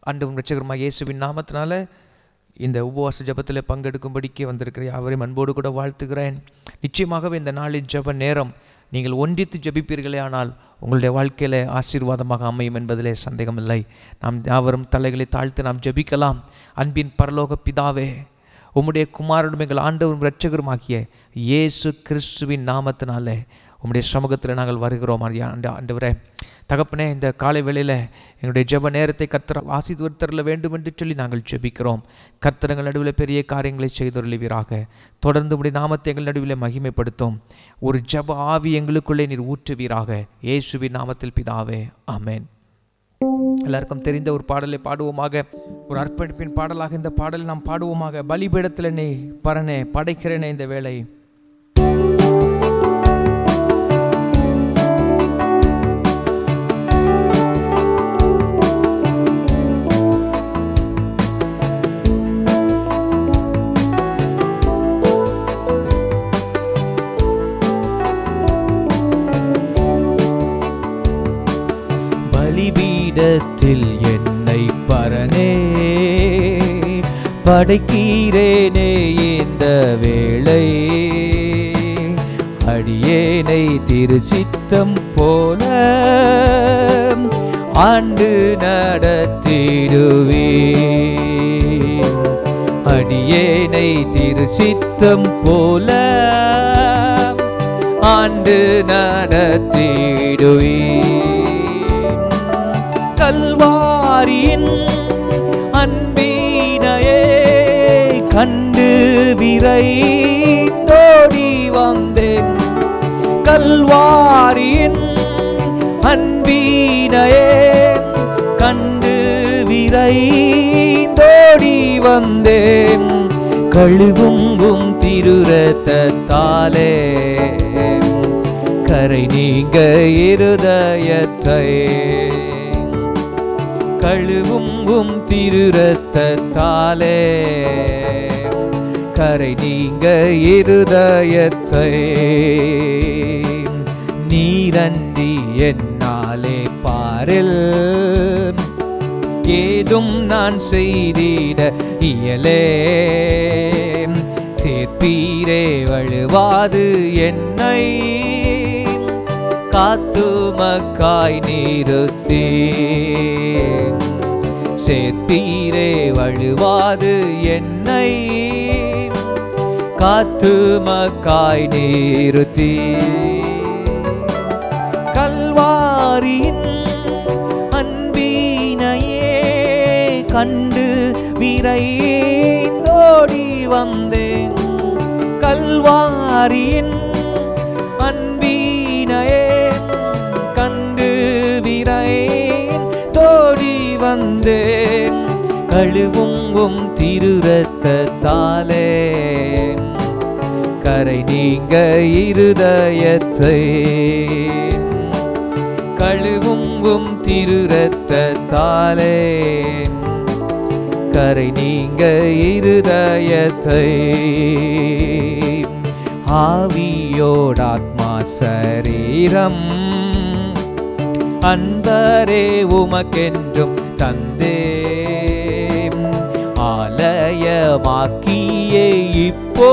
ஆண்டவரும் ரட்சகருமா இயேசுவின் நாமத்தினால இந்த உபவாச ஜெபத்தில் பங்கெடுக்கும்படிக்கு வந்திருக்கிற யாவரையும் அன்போடு கூட வாழ்த்துகிறேன் நிச்சயமாகவே இந்த நாளின் ஜெப நேரம் நீங்கள் ஒன்றித்து ஜெபிப்பீர்களே ஆனால் உங்களுடைய வாழ்க்கையில் ஆசீர்வாதமாக அமையும் என்பதிலே சந்தேகமில்லை நாம் யாவரும் தலைகளை தாழ்த்து நாம் ஜெபிக்கலாம் அன்பின் பரலோக பிதாவே உம்முடைய குமாரனும் எங்கள் ஆண்டவரும் இரட்சகருமாகிய இயேசு கிறிஸ்துவின் நாமத்தினாலே உம்முடைய சமூகத்தில் நாங்கள் வருகிறோம் ஐயா ஆண்ட ஆண்டவரே தகப்பனே இந்த காலை வேளையில் எங்களுடைய ஜெப நேரத்தை கத்திர ஆசீர்வதித்தரல வேண்டும் என்று சொல்லி நாங்கள் ஜெபிக்கிறோம் கத்திரங்கள் நடுவில் பெரிய காரியங்களை செய்தொருளுவீராக தொடர்ந்து உடைய நாமத்தை எங்கள் நடுவில் மகிமைப்படுத்தும் ஒரு ஜெப ஆவி எங்களுக்குள்ளே நீர் ஊற்றுவீராக இயேசுவின் நாமத்தில் பிதாவே ஆமென் எல்லாருக்கும் தெரிந்த ஒரு பாடலை பாடுவோமாக ஒரு அர்ப்பணிப்பின் பாடலாக இந்த பாடலை நாம் பாடுவோமாக பலிபீடத்தில் நீ பரனே படைக்கிறேனே இந்த வேளை பலிபீடத்தில் என்னை பரனே படைக்கிறேனே இந்த வேளை அடியேனை திருச்சித்தம் போல ஆண்டு நடத்திடுவே அடியேனை திருச்சித்தம் போல ஆண்டு நடத்திடுவே கல்வாரியின் அன்பினையே கண்டு விரைந்தோடி வந்தேன் கல்வாரியின் அன்பினையே கண்டு விரைந்தோடி வந்தேன் கழுவும் திருரத்தாலே கரை நீங்க இருதயத்தை கழுவும் திருரத்தாலே கரை நீங்க இருதயத்தை நீரன்றி என்னாலே பாரில் ஏதும் நான் செய்திட இயலே சேர்ப்பீரே வழுவாது என்னை காத்துமக்காய் நிறுத்தே சேர்த்தீரே வழுவாது என்னை காத்துமக்காய் நிறுத்தே கல்வாரியின் அன்பினையே கண்டு விரைந்தோடி வந்தேன் கல்வாரியின் அன்பினையே கண்டு விரைந்தோடி வந்தேன் கழுவும் திருரத்தாலே கரை நீங்க இருதயத்தை கழுவும் திருரத்தாலே கரை நீங்க இருதயத்தை ஆவியோடாத்மா சரீரம் அன்பரே உமக்கென்றும் தந்தே ஆலயமாக்கியே இப்போ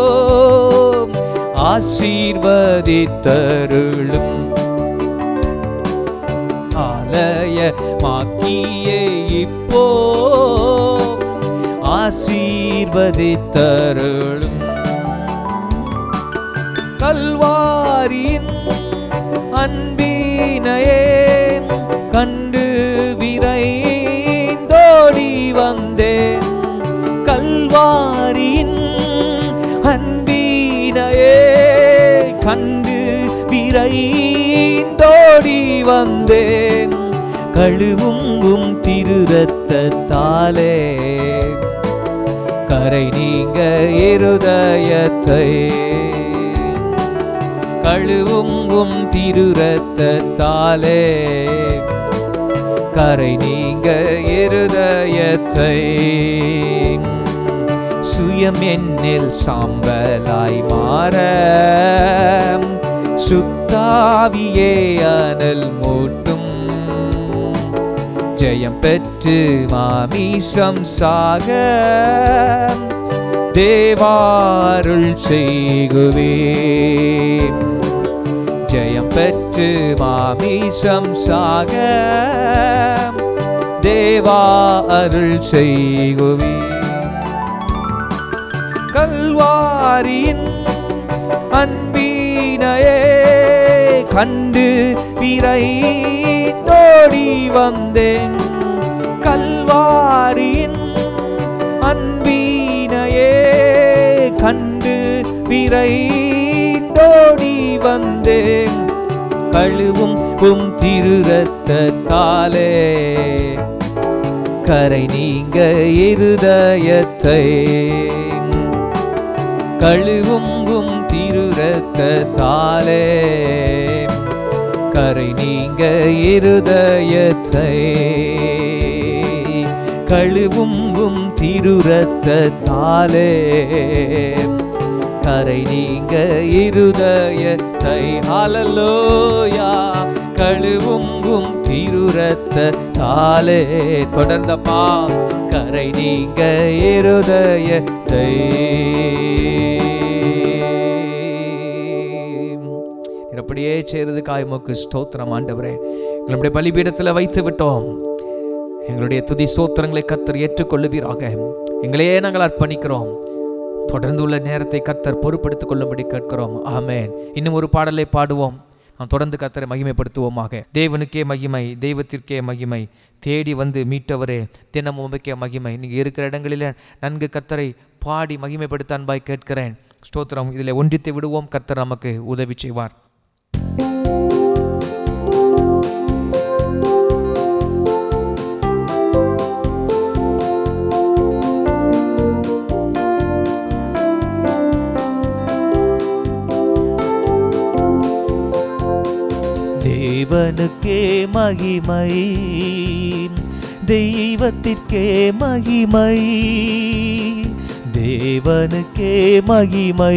ஆசீர்வதித்தருளும் ஆலயமாக்கியே இப்போ ஆசீர்வதித்தருளும் கல்வாரியின் அன்பினையே கண்டு விரைந்தோடி வந்தேன் கல்வாரியின் அன்பினையே கண்டு விரைந்தோடி வந்தேன் கழுவும் திருரத்தாலே கரை நீங்க இருதயத்தை கழுவும் திருரத்தாலே கரை நீங்க இருதயத்தை சுயம் என்னில் சாம்பலாய் மாற சுத்தாவியே அனல் மூட்டும் ஜெயம் பெற்ற பெற்று மாமிசம் சாக தேவாருள் செய்குவே ஜெயம் பெற்று மாமிசம் சாக தேவா அருள் செய்குவே கல்வாரியின் அன்பினையே கண்டு விரைந்தோடி வந்தேன் கல்வாரியின் அன்பினையே கண்டு விரைந்தோடி வந்தேன் கழுவும் உம் திருரத்தாலே கரை நீங்க இருதயத்தை கழுவும் உம் திருரத்தாலே கரை நீங்க இருதயத்தை கழுவும் உம் திருரத்தாலே கரை நீங்க இருதயத்தை ஹalleluya கழுவும் உம் திருரத்தாலே தொடர்ந்தப்பா கரை நீங்க இருதயத்தை நீர் அப்படியே செய்யறதுக்காக உமக்கு ஸ்தோத்திரம் ஆண்டவரே எங்களுடைய பலிபீடத்தில் வைத்து விட்டோம் எங்களுடைய துதி ஸ்தோத்திரங்களை கத்தர் ஏற்றுக்கொள்ளுவீராக எங்களையே நாங்கள் அர்ப்பணிக்கிறோம் தொடர்ந்து உள்ள நேரத்தை கர்த்தர் பொறுப்படுத்திக் கொள்ளும்படி கேட்கிறோம் ஆமென் இன்னும் ஒரு பாடலை பாடுவோம் நாம் தொடர்ந்து கர்த்தரை மகிமைப்படுத்துவோமாக தேவனுக்கே மகிமை தெய்வத்திற்கே மகிமை தேடி வந்து மீட்டவரே தினமும் உமைக்கே மகிமை நீங்க இருக்கிற இடங்களில் நன்கு கர்த்தரை பாடி மகிமைப்படுத்த அன்பாய் கேட்கிறேன் ஸ்தோத்திரம் இதில் ஒன்றித்து விடுவோம் கர்த்தர் நமக்கு உதவி செய்வார் தேவனுக்கே மகிமை தெய்வத்திற்கே மகிமை தேவனுக்கே மகிமை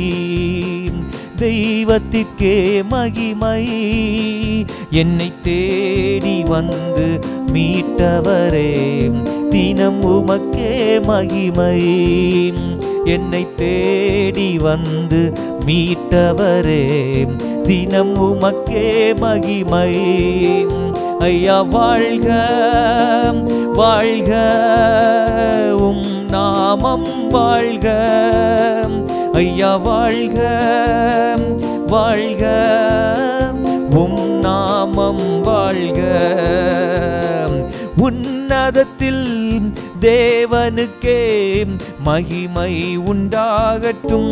தெய்வத்திற்கே மகிமை என்னை தேடி வந்து மீட்டவரே தினம் உமக்கே மகிமை என்னை தேடி வந்து மீட்டவரே தினம் உமக்கே மகிமை ஐயா வாழ்க வாழ்க உம் நாமம் வாழ்க ஐயா வாழ்க வாழ்க உம் நாமம் வாழ்க உன்னதத்தில் தேவனுக்கே மகிமை உண்டாகட்டும்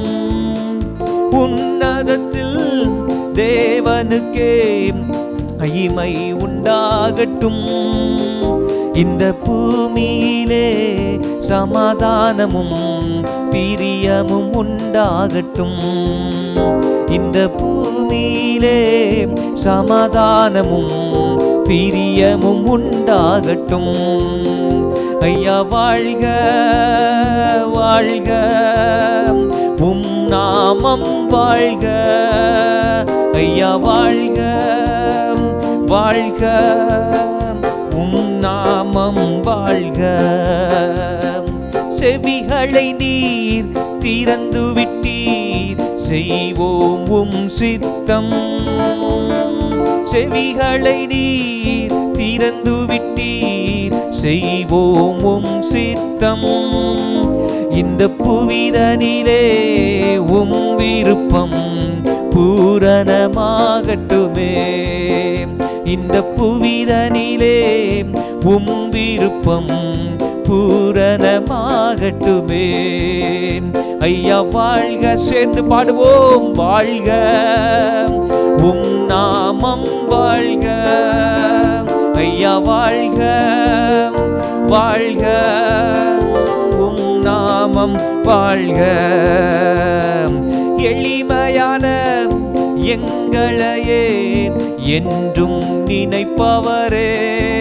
உன்னதத்தில் தேவனுக்கே மகிமை உண்டாகட்டும் இந்த பூமியிலே சமாதானமும் பிரியமும் உண்டாகட்டும் இந்த பூமியிலே சமாதானமும் பிரியமும் உண்டாகட்டும் ஐயா வாழ்க வாழ்க உம் நாமம் வாழ்க ஐயா வாழ்க வாழ்க உம் நாமம் வாழ்க செவிகளை நீர் திறந்து விட்டீர் செய்வோம் உம் சித்தம் செவிகளை நீர் திறந்து விட்டீர் செய்வோம் உம் சித்தம் இந்த புவிதனிலே உம் விருப்பம் பூரணமாகட்டுமே இந்த புவிதனிலே உம் விருப்பம் பூரணமாகட்டுமே ஐயா வாழ்க சேர்ந்து பாடுவோம் வாழ்க உம் நாமம் வாழ்க ஐயா வாழ்க வாழ்க உம் நாமம் வாழ்க எளிமையான எங்களையே என்றும் நினைப்பவரே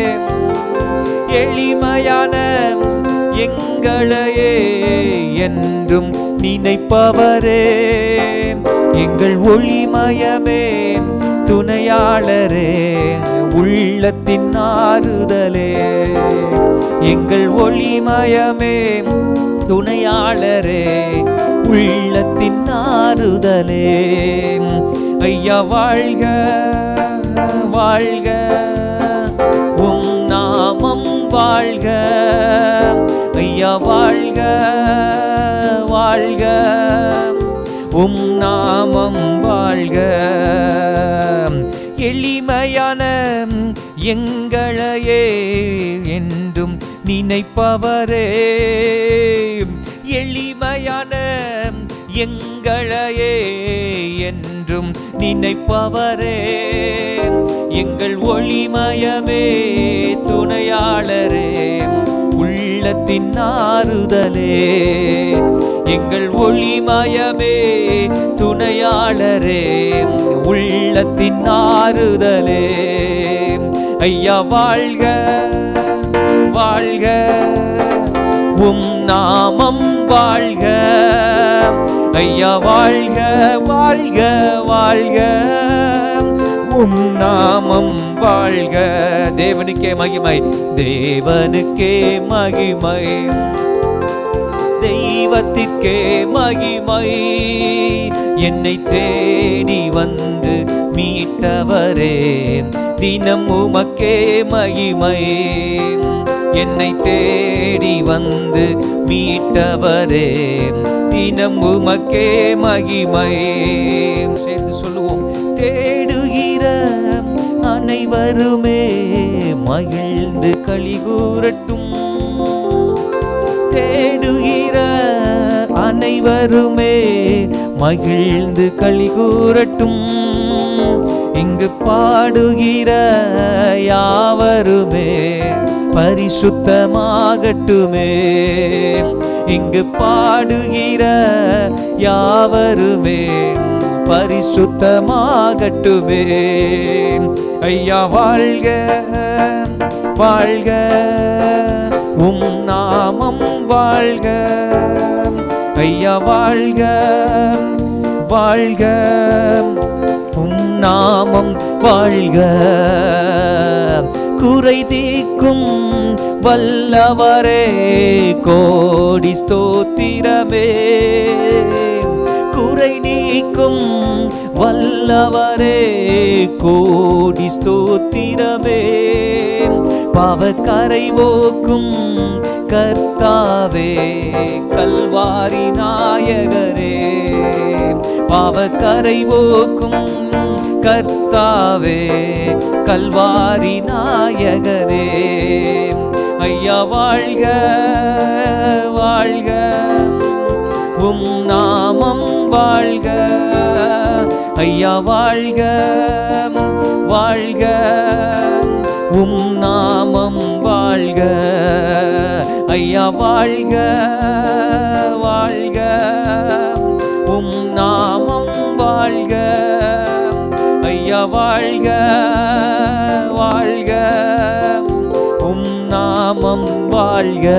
எளிமையான எங்களையே என்றும் நினைப்பவரே எங்கள் ஒளிமயமே துணை துணையாளரே உள்ளத்தின் ஆறுதலே எங்கள் ஒளிமயமே துணையாளரே உள்ளத்தின் ஆறுதலே ஐயா வாழ்க வாழ்க உம் நாமம் வாழ்க ஐயா வாழ்க வாழ்க உம் நாமம் வாழ்க எளிமையான எங்களையே என்றும் நினைப்பவரே எளிமையான எங்களையே என்றும் நினைப்பவரே எங்கள் ஒளிமயமே துணையாளரே உள்ளத்தின் ஆறுதலே எங்கள் ஒளிமயமே துணையாளரே உள்ளத்தின் ஆறுதலே ஐயா வாழ்க வாழ்க உம் நாமம் வாழ்க ஐயா வாழ்க வாழ்க வாழ்க உம் நாமம் வாழ்க தேவனுக்கே மகிமை தேவனுக்கே மகிமை தெய்வத்திற்கே மகிமை என்னை தேடி வந்து மீட்டவரே தினம் உமக்கே மகிமை என்னை தேடி வந்து மீட்டவரே தினம் உமக்கே மகிமை சேர்ந்து சொல்லுவோம் தேடுகிற அனைவருமே மகிழ்ந்து கலிகூரட்டும் தேடுகிற அனைவருமே மகிழ்ந்து களி கூறட்டும் இங்கு பாடுகிற யாவருமே பரிசுத்தமாகட்டுமே இங்கு பாடுகிற யாவருமே பரிசுத்தமாகட்டுமே ஐயா வாழ்க வாழ்க உம் நாமம் வாழ்க ஐயா வாழ்க வாழ்க உம் நாமம் வாழ்க குறை தீக்கும் வல்லவரே கோடி ஸ்தோத்திரமே குறை நீக்கும் வல்லவரே கோடி ஸ்தோத்திரமே பாவக்கரை போக்கும் கர்த்தாவே கல்வாரி நாயகரே பாவக்கரை போக்கும் கர்த்தாவே கல்வாரி நாயகரே ஐயா வாழ்க வாழ்க உம் நாமம் வாழ்க ஐயா வாழ்க வாழ்க உம் நாமம் வாழ்க ஐயா வாழ்க வாழ்க உம் நாமம் வாழ்க ஐயா வாழ்க வாழ்க உம் நாமம் வாழ்க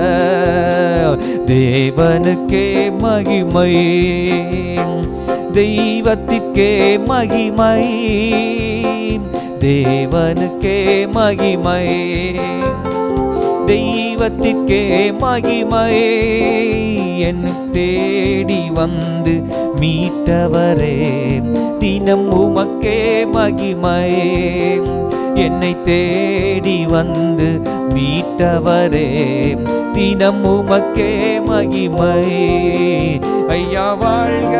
தேவனுக்கே மகிமை தெய்வத்திற்கே மகிமை தேவனுக்கே மகிமை தெய்வத்திற்கே மகிமை என் தேடி வந்து மீட்டவரே தினம் உமக்கே மகிமை என்னை தேடி வந்து மீட்டவரே தினம் உமக்கே மகிமை ஐயா வாழ்க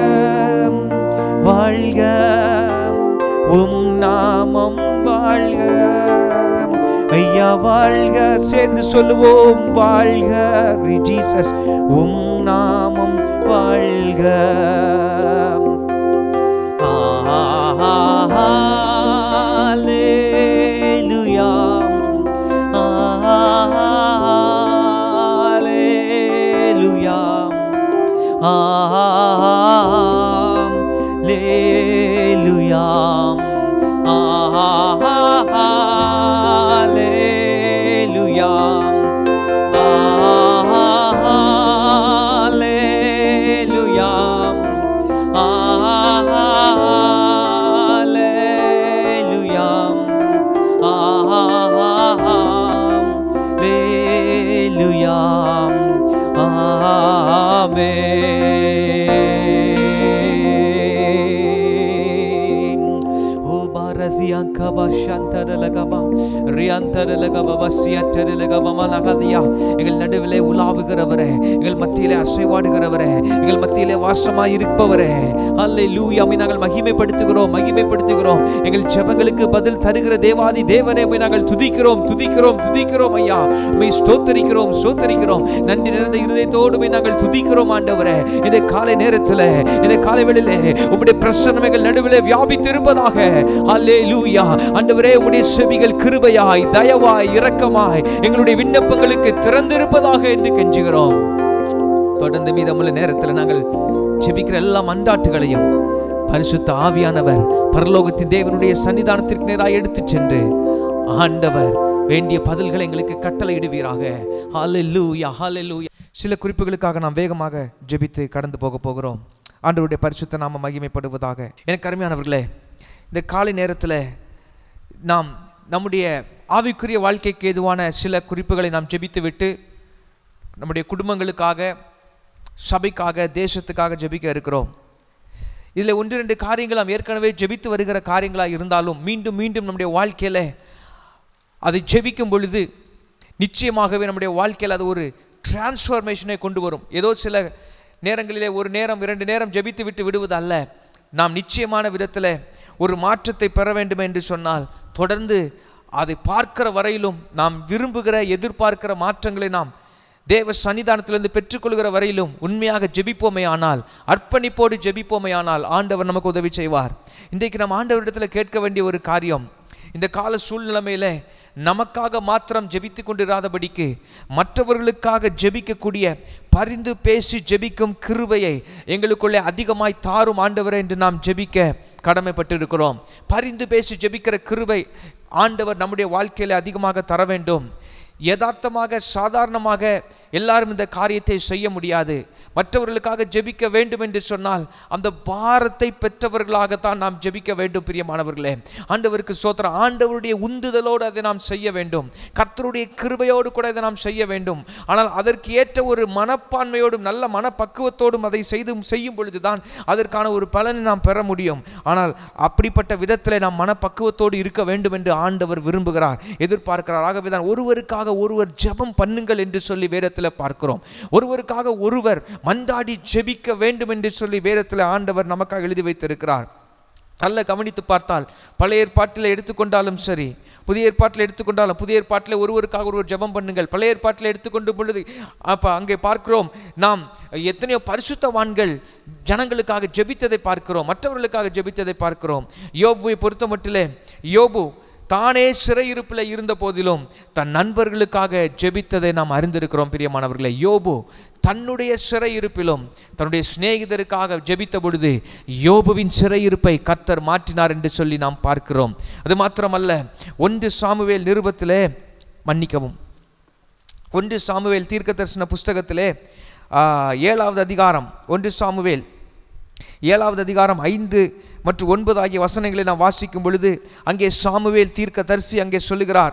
வாழ்க உம் நாமம் வாழ்க ஐயா வாழ்க சேர்ந்து சொல்லுவோம் வாழ்க ஜீசஸ் உம் நாமம் வாழ்க ஆலேலுயா ஆலேலுயா ஆலேலுயா ஆலேலுயா ஆலேலுயா ஷந்தரலகபா ரியாந்தரலகபபா சியந்தரலகபமா நகதியா எங்கள் நடுவிலே உலாவுகிறவரே எங்கள் மத்தியிலே அசைவாடுகிறவரே எங்கள் மத்தியிலே வாசமாய் இருப்பவரே அல்லேலூயா உம்மை நாங்கள் மகிமைப்படுத்துகிறோம் மகிமைப்படுத்துகிறோம் எங்கள் ஜெபங்களுக்கு பதில் தருகிற தேவாதி தேவனே உம்மை நாங்கள் துதிக்கிறோம் துதிக்கிறோம் துதிக்கிறோம் ஐயா உம்மை ஸ்தோத்தரிக்கிறோம் ஸ்தோத்தரிக்கிறோம் நன்றி நிறைந்த இருதயத்தோடு உம்மை நாங்கள் துதிக்கிறோம் ஆண்டவரே இந்த காலை நேரத்தில் இந்த காலை வேளையிலே உம்முடைய பிரசன்னம் எங்கள் நடுவிலே வியாபித்து இருப்பதாக அல்லேலூயா ஆண்டவரே உம்முடைய செவிகள் கிருபையாய் தயவாய் இரக்கமாய் எங்களுடைய விண்ணப்பங்களுக்கு திறந்திருப்பதாக என்று கெஞ்சுகிறோம் தொடர்ந்து மீதமுள்ள நேரத்தில் நாங்கள் ஜெபிக்கிற எல்லா மன்றாட்டுகளையும் பரிசுத்த ஆவியானவர் பரலோகத்தின் தேவனுடைய சன்னிதானத்திற்கு நேராக எடுத்துச் சென்று ஆண்டவர் வேண்டிய பதில்களை எங்களுக்கு கட்டளையிடுவீராக ஹalleluya ஹalleluya சில குறிப்புகளுக்காக நாம் வேகமாக ஜெபித்து கடந்து போக போகிறோம் ஆண்டவருடைய பரிசுத்த நாம மகிமைப்படுவதாக எனக்கு அருமையானவர்களே இந்த காலை நேரத்தில் நாம் நம்முடைய ஆவிக்குரிய வாழ்க்கைக்கு ஏதுவான சில குறிப்புகளை நாம் ஜெபித்து விட்டு நம்முடைய குடும்பங்களுக்காக சபைக்காக தேசத்துக்காக ஜெபிக்க இருக்கிறோம் இதில் ஒன்று ரெண்டு காரியங்கள் நாம் ஏற்கனவே ஜெபித்து வருகிற காரியங்களாக இருந்தாலும் மீண்டும் மீண்டும் நம்முடைய வாழ்க்கையில் அதை ஜெபிக்கும் பொழுது நிச்சயமாகவே நம்முடைய வாழ்க்கையில் அது ஒரு டிரான்ஸ்ஃபர்மேஷனை கொண்டு வரும் ஏதோ சில நேரங்களிலே ஒரு நேரம் இரண்டு நேரம் ஜெபித்து விட்டு விடுவது அல்ல நாம் நிச்சயமான விதத்தில் ஒரு மாற்றத்தை பெற வேண்டும் என்று சொன்னால் தொடர்ந்து அதை பார்க்கிற வரையிலும் நாம் விரும்புகிற எதிர்பார்க்கிற மாற்றங்களை நாம் தேவ சன்னிதானத்திலிருந்து பெற்றுக்கொள்கிற வரையிலும் உண்மையாக ஜெபிப்போமே ஆனால் அர்ப்பணிப்போடு ஜெபிப்போமே ஆனால் ஆண்டவர் நமக்கு உதவி செய்வார் இன்றைக்கு நம்ம ஆண்டவரிடத்தில் கேட்க வேண்டிய ஒரு காரியம் இந்த கால சூழ்நிலைமையில நமக்காக மாத்திரம் ஜெபித்து கொண்டிராதபடிக்கு மற்றவர்களுக்காக ஜெபிக்கக்கூடிய பரிந்து பேசி ஜெபிக்கும் கிருபையை எங்களுக்குள்ளே அதிகமாய் தாரும் ஆண்டவரே என்று நாம் ஜெபிக்க கடமைப்பட்டிருக்கிறோம் பரிந்து பேசி ஜெபிக்கிற கிருபை ஆண்டவர் நம்முடைய வாழ்க்கையில அதிகமாக தர வேண்டும் யதார்த்தமாக சாதாரணமாக எல்லாரும் இந்த காரியத்தை செய்ய முடியாது மற்றவர்களுக்காக ஜெபிக்க வேண்டும் என்று சொன்னால் அந்த பாரத்தை பெற்றவர்களாகத்தான் நாம் ஜெபிக்க வேண்டும் பிரியமானவர்களே ஆண்டவருக்கு சோத்திரம் ஆண்டவருடைய உந்துதலோடு அதை நாம் செய்ய வேண்டும் கர்த்தருடைய கிருபையோடு கூட இதை நாம் செய்ய வேண்டும் ஆனால் அதற்கு ஏற்ற ஒரு மனப்பான்மையோடும் நல்ல மனப்பக்குவத்தோடும் அதை செய்து செய்யும் பொழுதுதான் அதற்கான ஒரு பலனை நாம் பெற முடியும் ஆனால் அப்படிப்பட்ட விதத்தில் நாம் மனப்பக்குவத்தோடு இருக்க வேண்டும் என்று ஆண்டவர் விரும்புகிறார் எதிர்பார்க்கிறார் ஆகவே தான் ஒருவருக்காக ஒருவர் ஜெபம் பண்ணுங்கள் என்று சொல்லி வேதத்தில் பார்க்கிறோம் ஒருவருக்காக ஒருவர் மண்டாடி ஜெபிக்க வேண்டும் என்று சொல்லி வேதத்தில் ஆண்டவர் நமக்காக எழுதி வைத்திருக்கிறார் நல்ல கவனித்து பார்த்தால் பழைய ஏற்பாட்டில் எடுத்துக்கொண்டாலும் சரி புதிய ஏற்பாட்டில் எடுத்துக்கொண்டாலும் புதிய ஏற்பாட்டில் ஒருவருக்காக ஒருவர் ஜெபம் பண்ணுங்கள் பழைய ஏற்பாட்டில் எடுத்துக்கொண்டு பொழுது அப்போ அங்கே பார்க்கிறோம் நாம் எத்தனையோ பரிசுத்தவான்கள் ஜனங்களுக்காக ஜெபித்ததை பார்க்கிறோம் மற்றவர்களுக்காக ஜெபித்ததை பார்க்கிறோம் யோபுவை பொறுத்த மட்டிலே யோபு தானே சிறையிருப்பில் இருந்த போதிலும் தன் நண்பர்களுக்காக ஜெபித்ததை நாம் அறிந்திருக்கிறோம் பிரியமானவர்களே யோபு தன்னுடைய சிறையிருப்பிலும் தன்னுடைய சிநேகிதருக்காக ஜெபித்த பொழுது யோபுவின் சிறையிருப்பை கர்த்தர் மாற்றினார் என்று சொல்லி நாம் பார்க்கிறோம் அது மாத்திரமல்ல ஒன்று சாமுவேல் நிருபத்திலே மன்னிக்கவும் ஒன்று சாமுவேல் தீர்க்க தரிசன புஸ்தகத்திலே ஆ, ஏழாவது அதிகாரம் ஒன்று சாமுவேல் ஏழாவது அதிகாரம் ஐந்து மற்றும் ஒன்பது ஆகிய வசனங்களை நாம் வாசிக்கும் பொழுது அங்கே சாமுவேல் தீர்க்க தரிசி அங்கே சொல்லுகிறார்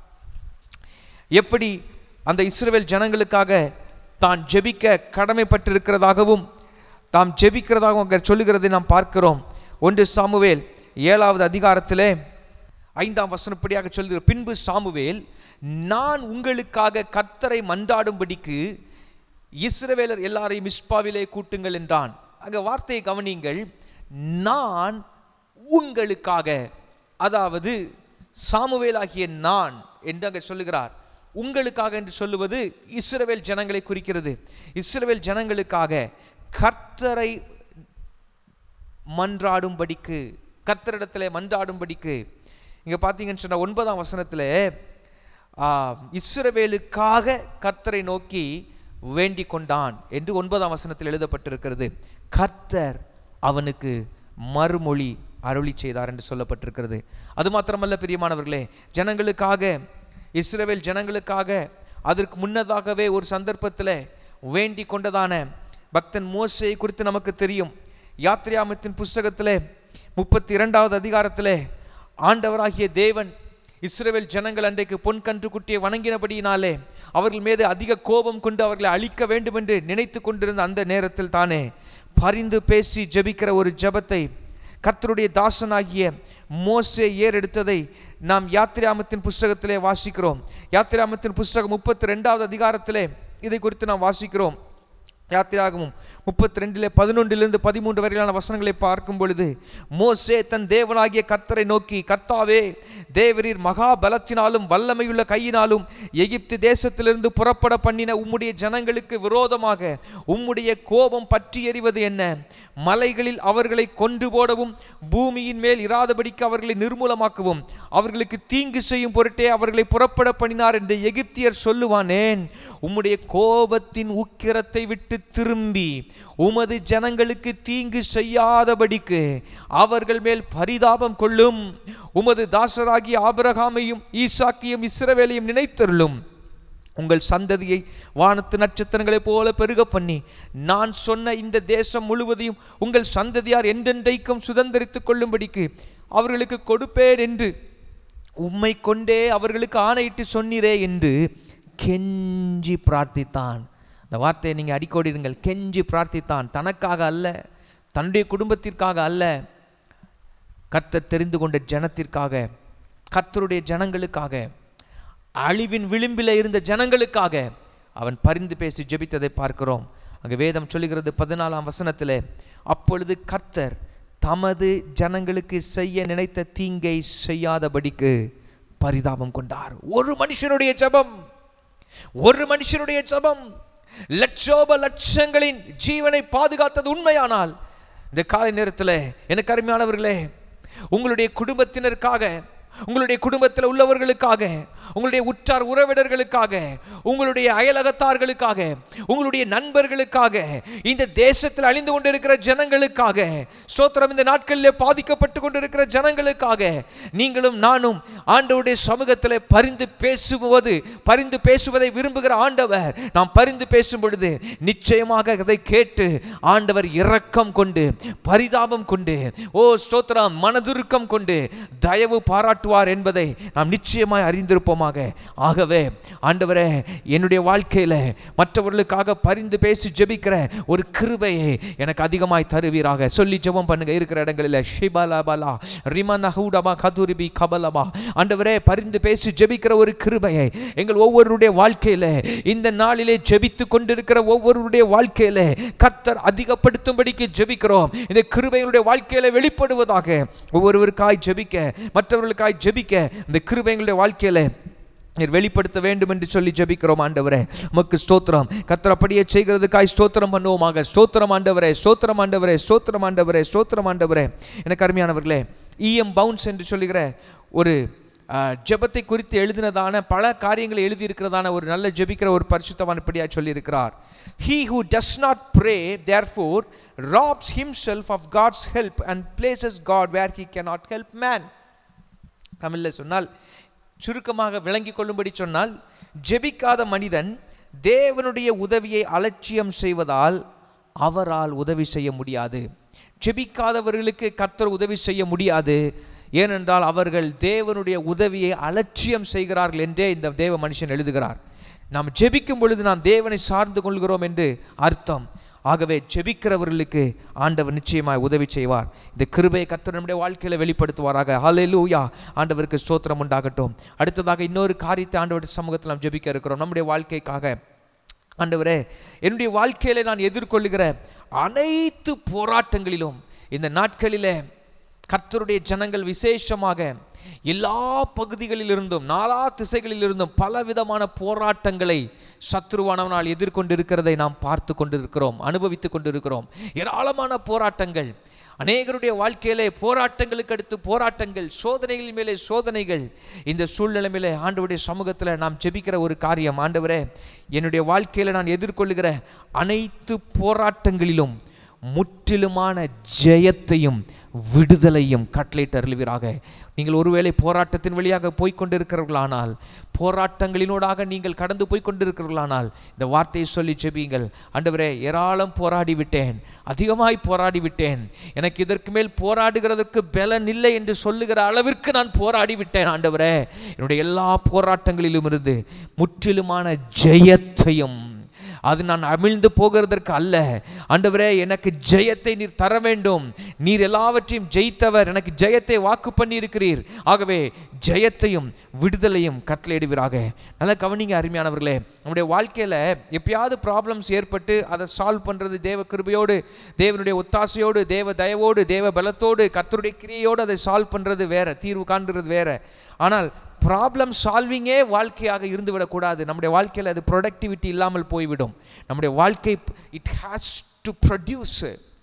எப்படி அந்த இஸ்ரவேல் ஜனங்களுக்காக தான் ஜெபிக்க கடமைப்பட்டிருக்கிறதாகவும் தாம் ஜெபிக்கிறதாகவும் அங்கே சொல்லுகிறதை நாம் பார்க்கிறோம் ஒன்று சாமுவேல் ஏழாவது அதிகாரத்திலே ஐந்தாம் வசனப்படியாக சொல்லுகிற பின்பு சாமுவேல் நான் உங்களுக்காக கர்த்தரை மன்றாடும்படிக்கு இஸ்ரவேலர் எல்லாரையும் மிஸ்பாவிலே கூட்டுங்கள் என்றான் அங்க வார்த்தையை கவனியுங்கள் நான் உங்களுக்காக அதாவது சாமுவேலாகிய நான் என்று அங்கே சொல்லுகிறார் உங்களுக்காக என்று சொல்லுவது இஸ்ரவேல் ஜனங்களை குறிக்கிறது இஸ்ரவேல் ஜனங்களுக்காக கர்த்தரை மன்றாடும்படிக்கு கர்த்தரிடத்திலே மன்றாடும்படிக்கு இங்க பார்த்தீங்கன்னு சொன்னா ஒன்பதாம் வசனத்தில் இஸ்ரவேலுக்காக கர்த்தரை நோக்கி வேண்டிக் கொண்டான் என்று ஒன்பதாம் வசனத்தில் எழுதப்பட்டிருக்கிறது கர்த்தர் அவனுக்கு மறுமொழி அருளி செய்தார் என்று சொல்லப்பட்டிருக்கிறது அது மாத்திரமல்ல பிரியமானவர்களே ஜனங்களுக்காக இஸ்ரவேல் ஜனங்களுக்காக அதற்கு முன்னதாகவே ஒரு சந்தர்ப்பத்தில் வேண்டிக் கொண்டதான பக்தன் மோசையை குறித்து நமக்கு தெரியும் யாத்ரியாமத்தின் புஸ்தகத்திலே முப்பத்தி இரண்டாவது அதிகாரத்திலே ஆண்டவராகிய தேவன் இஸ்ரவேல் ஜனங்கள் அன்றைக்கு பொன் கன்றுக்குட்டியை வணங்கினபடியினாலே அவர்கள் மீது அதிக கோபம் கொண்டு அவர்களை அழிக்க வேண்டும் என்று நினைத்து கொண்டிருந்த அந்த நேரத்தில் தானே பரிந்து பேசி ஜெபிக்கிற ஒரு ஜெபத்தை கர்த்தருடைய தாசனாகிய மோசே ஏறெடுத்ததை நாம் யாத்திராமத்தின் புஸ்தகத்திலே வாசிக்கிறோம் யாத்திராமத்தின் புஸ்தகம் முப்பத்தி ரெண்டாவது அதிகாரத்திலே இதை குறித்து நாம் வாசிக்கிறோம் யாத்திராகமும் முப்பத்தி ரெண்டிலே பதினொன்றிலிருந்து பதிமூன்று வரையிலான வசனங்களை பார்க்கும் பொழுது மோசே தன் தேவனாகிய கர்த்தரை நோக்கி கர்த்தாவே தேவரீர் மகா பலத்தினாலும் வல்லமையுள்ள கையினாலும் எகிப்து தேசத்திலிருந்து புறப்பட பண்ணின உம்முடைய ஜனங்களுக்கு விரோதமாக உம்முடைய கோபம் பற்றி எறிவது என்ன மலைகளில் அவர்களை கொண்டு போடவும் பூமியின் மேல் இராதபடிக்கு அவர்களை நிர்மூலமாக்கவும் அவர்களுக்கு தீங்கு செய்யும் பொருட்டே அவர்களை புறப்பட பண்ணினார் என்று எகிப்தியர் சொல்லுவானேன் உம்முடைய கோபத்தின் உக்கிரத்தை விட்டு திரும்பி உமது ஜனங்களுக்கு தீங்கு செய்யாதபடிக்கு அவர்கள் மேல் பரிதாபம் கொள்ளும் உமது தாசராகிய ஆபிரகாமையும் ஈசாக்கியும் இஸ்ரவேலையும் நினைத்தருளும் உங்கள் சந்ததியை வானத்து நட்சத்திரங்களைப் போல பெருக பண்ணி நான் சொன்ன இந்த தேசம் முழுவதையும் உங்கள் சந்ததியார் என்றென்றைக்கும் சுதந்திரித்துக் கொள்ளும்படிக்கு அவர்களுக்கு கொடுப்பேன் என்று உம்மை கொண்டே அவர்களுக்கு ஆணையிட்டு சொன்னீரே என்று கெஞ்சி பிரார்த்தித்தான் இந்த வார்த்தையை நீங்கள் அடிக்கோடிடுங்கள் கெஞ்சி பிரார்த்தித்தான் தனக்காக அல்ல தன்னுடைய குடும்பத்திற்காக அல்ல கர்த்தர் தெரிந்து கொண்ட ஜனத்திற்காக கர்த்தருடைய ஜனங்களுக்காக அழிவின் விளிம்பில் இருந்த ஜனங்களுக்காக அவன் பரிந்து பேசி ஜெபித்ததை பார்க்கிறோம் அங்கே வேதம் சொல்லுகிறது பதினாலாம் வசனத்திலே அப்பொழுது கர்த்தர் தமது ஜனங்களுக்கு செய்ய நினைத்த தீங்கை செய்யாதபடிக்கு பரிதாபம் கொண்டார் ஒரு மனுஷனுடைய ஜெபம் ஒரு மனுஷனுடைய ஜெபம் லட்சோப லட்சங்களின் ஜீவனை பாதுகாத்தது உண்மையானால் இந்த காலை நேரத்தில் எனக்கு அருமையானவர்களே உங்களுடைய குடும்பத்தினருக்காக உங்களுடைய குடும்பத்தில் உள்ளவர்களுக்காக உங்களுடைய உற்றார் உறவினர்களுக்காக உங்களுடைய அயலகத்தார்களுக்காக உங்களுடைய நண்பர்களுக்காக இந்த தேசத்தில் அழிந்து கொண்டிருக்கிற ஜனங்களுக்காக ஸ்தோத்திரம் இந்த நாட்களிலே பாதிக்கப்பட்டு கொண்டிருக்கிற ஜனங்களுக்காக நீங்களும் நானும் ஆண்டவருடைய சமூகத்தில் பரிந்து பேசுவது பரிந்து பேசுவதை விரும்புகிற ஆண்டவர் நாம் பரிந்து பேசும் பொழுது நிச்சயமாக அதை கேட்டு ஆண்டவர் இரக்கம் கொண்டு பரிதாபம் கொண்டு ஓ ஸ்தோத்திரம் மனதுருக்கம் கொண்டு தயவு பாராட்டுவார் என்பதை நாம் நிச்சயமாய் அறிந்திருப்போமாக ஆகவே ஆண்டவரே என்னுடைய வாழ்க்கையில் மற்றவர்களுக்காக பரிந்து பேசி ஜெபிக்கிற ஒரு கிருபையை எனக்கு அதிகமாய் தருவீராக சொல்லி ஜெபம் பண்ணுங்க இருக்கிற இடங்களில் ஷிபலபலா ரிமனஹூடபா கதுரிபி கபலபா ஆண்டவரே பரிந்து பேசி ஜெபிக்கிற ஒரு கிருபையை எங்கள் ஒவ்வொருடைய வாழ்க்கையில் இந்த நாளிலே ஜெபித்து கொண்டிருக்கிற ஒவ்வொருடைய வாழ்க்கையில் கர்த்தர் அதிகப்படுத்தும்படிக்கு ஜெபிக்கிறோம் இந்த கிருபைகளுடைய வாழ்க்கையில வெளிப்படுவதாக ஒவ்வொருவருக்காய் ஜெபிக்க மற்றவர்களுக்காய் ஜெபிக்க இந்த கிருபைகளுடைய வாழ்க்கையில நீர் வெளிப்படுத்த வேண்டும் என்று சொல்லி ஜெபிக்கிறோம் ஆண்டவரே உமக்கு ஸ்தோத்திரம் கர்த்தர் அப்படியே செய்கிறதுக்காய் ஸ்தோத்திரம் பண்ணுவோமாக ஸ்தோத்திரம் ஆண்டவரே ஸ்தோத்திரம் ஆண்டவரே ஸ்தோத்திரம் ஆண்டவரே ஸ்தோத்திரம் ஆண்டவரே எனக்கு அருமையானவர்களே இஎம் பவுன்ஸ் என்று சொல்லுகிற ஒரு ஆஹ், ஜெபத்தை குறித்து எழுதினதான பல காரியங்களை எழுதியிருக்கிறதான ஒரு நல்ல ஜெபிக்கிற ஒரு பரிசுத்தவான் இப்படியா சொல்லியிருக்கிறார் he who does not pray therefore robs himself of God's help and blesses God where he cannot help man தமிழில் சொன்னால் சுருக்கமாக விளங்கிக் கொள்ளும்படி சொன்னால் ஜெபிக்காத மனிதன் தேவனுடைய உதவியை அலட்சியம் செய்வதால் அவரால் உதவி செய்ய முடியாது ஜெபிக்காதவர்களுக்கு கர்த்தர் உதவி செய்ய முடியாது ஏனென்றால் அவர்கள் தேவனுடைய உதவியை அலட்சியம் செய்கிறார்கள் என்றே இந்த தேவ மனுஷன் எழுதுகிறார் நாம் ஜெபிக்கும் பொழுது நாம் தேவனை சார்ந்து கொள்கிறோம் என்று அர்த்தம் ஆகவே ஜெபிக்கிறவர்களுக்கு ஆண்டவர் நிச்சயமாய் உதவி செய்வார் இந்த கிருபையை கர்த்தர் நம்முடைய வாழ்க்கையில் வெளிப்படுத்துவாராக ஹalleluya ஆண்டவருக்கு ஸ்தோத்திரம் உண்டாகட்டும் அடுத்ததாக இன்னொரு காரியத்தை ஆண்டவருடைய சமூகத்தில் நாம் ஜெபிக்க இருக்கிறோம் நம்முடைய வாழ்க்கைக்காக ஆண்டவரே என்னுடைய வாழ்க்கையில நான் எதிர்கொள்ளுகிற அனைத்து போராட்டங்களிலும் இந்த நாட்களிலே கர்த்தருடைய ஜனங்கள் விசேஷமாக எல்லா பகுதிகளிலிருந்தும் நாலா திசைகளிலிருந்தும் பலவிதமான போராட்டங்களை சத்ருவானவனால் எதிர்கொண்டிருக்கிறதை நாம் பார்த்து கொண்டிருக்கிறோம் அனுபவித்து கொண்டிருக்கிறோம் ஏராளமான போராட்டங்கள் அநேகருடைய வாழ்க்கையிலே போராட்டங்களுக்கு அடுத்து போராட்டங்கள் சோதனைகள் மேலே சோதனைகள் இந்த சூழ்நிலைமையிலே ஆண்டவருடைய சமூகத்தில் நாம் ஜெபிக்கிற ஒரு காரியம் ஆண்டவரே என்னுடைய வாழ்க்கையில் நான் எதிர்கொள்ளுகிற அனைத்து போராட்டங்களிலும் முற்றிலுமான ஜெயத்தையும் விடுதலையும் கட்டளையிட்டு அருள்வீராக நீங்கள் ஒருவேளை போராட்டத்தின் வழியாக போய்க் கொண்டிருக்கிறவர்களானால் போராட்டங்களினூடாக நீங்கள் கடந்து போய் கொண்டிருக்கிறவர்களானால் இந்த வார்த்தையை சொல்லி ஜெபியுங்கள் ஆண்டவரே ஏராளம் போராடி விட்டேன் அதிகமாய் போராடி விட்டேன் எனக்கு இதற்கு மேல் போராடுகிறதற்கு பலன் இல்லை என்று சொல்லுகிற அளவிற்கு நான் போராடி விட்டேன் ஆண்டவரே என்னுடைய எல்லா போராட்டங்களிலும் இருந்து முற்றிலுமான ஜெயத்தையும் அது நான் அமிழ்ந்து போகிறதற்கு அல்ல ஆண்டவரே எனக்கு ஜெயத்தை நீர் தர வேண்டும் நீர் எல்லாவற்றையும் ஜெயித்தவர் எனக்கு ஜெயத்தை வாக்கு பண்ணி இருக்கிறீர் ஆகவே ஜெயத்தையும் விடுதலையும் கட்டளையிடுவீராக நல்லா கவனிங்க அருமையானவர்களே நம்முடைய வாழ்க்கையில் எப்பயாவது ப்ராப்ளம்ஸ் ஏற்பட்டு அதை சால்வ் பண்ணுறது தேவ கிருபையோடு தேவனுடைய ஒத்தாசையோடு தேவ தயவோடு தேவ பலத்தோடு கர்த்தருடைய கிரியையோடு அதை சால்வ் பண்ணுறது வேற தீர்வு காண்கிறது வேற ஆனால் ப்ராப்ளம் சால்விங்கே வாழ்க்கையாக இருந்து விடக்கூடாது நம்முடைய வாழ்க்கையில் அது ப்ரொடக்டிவிட்டி இல்லாமல் போய்விடும் நம்முடைய வாழ்க்கை it has to produce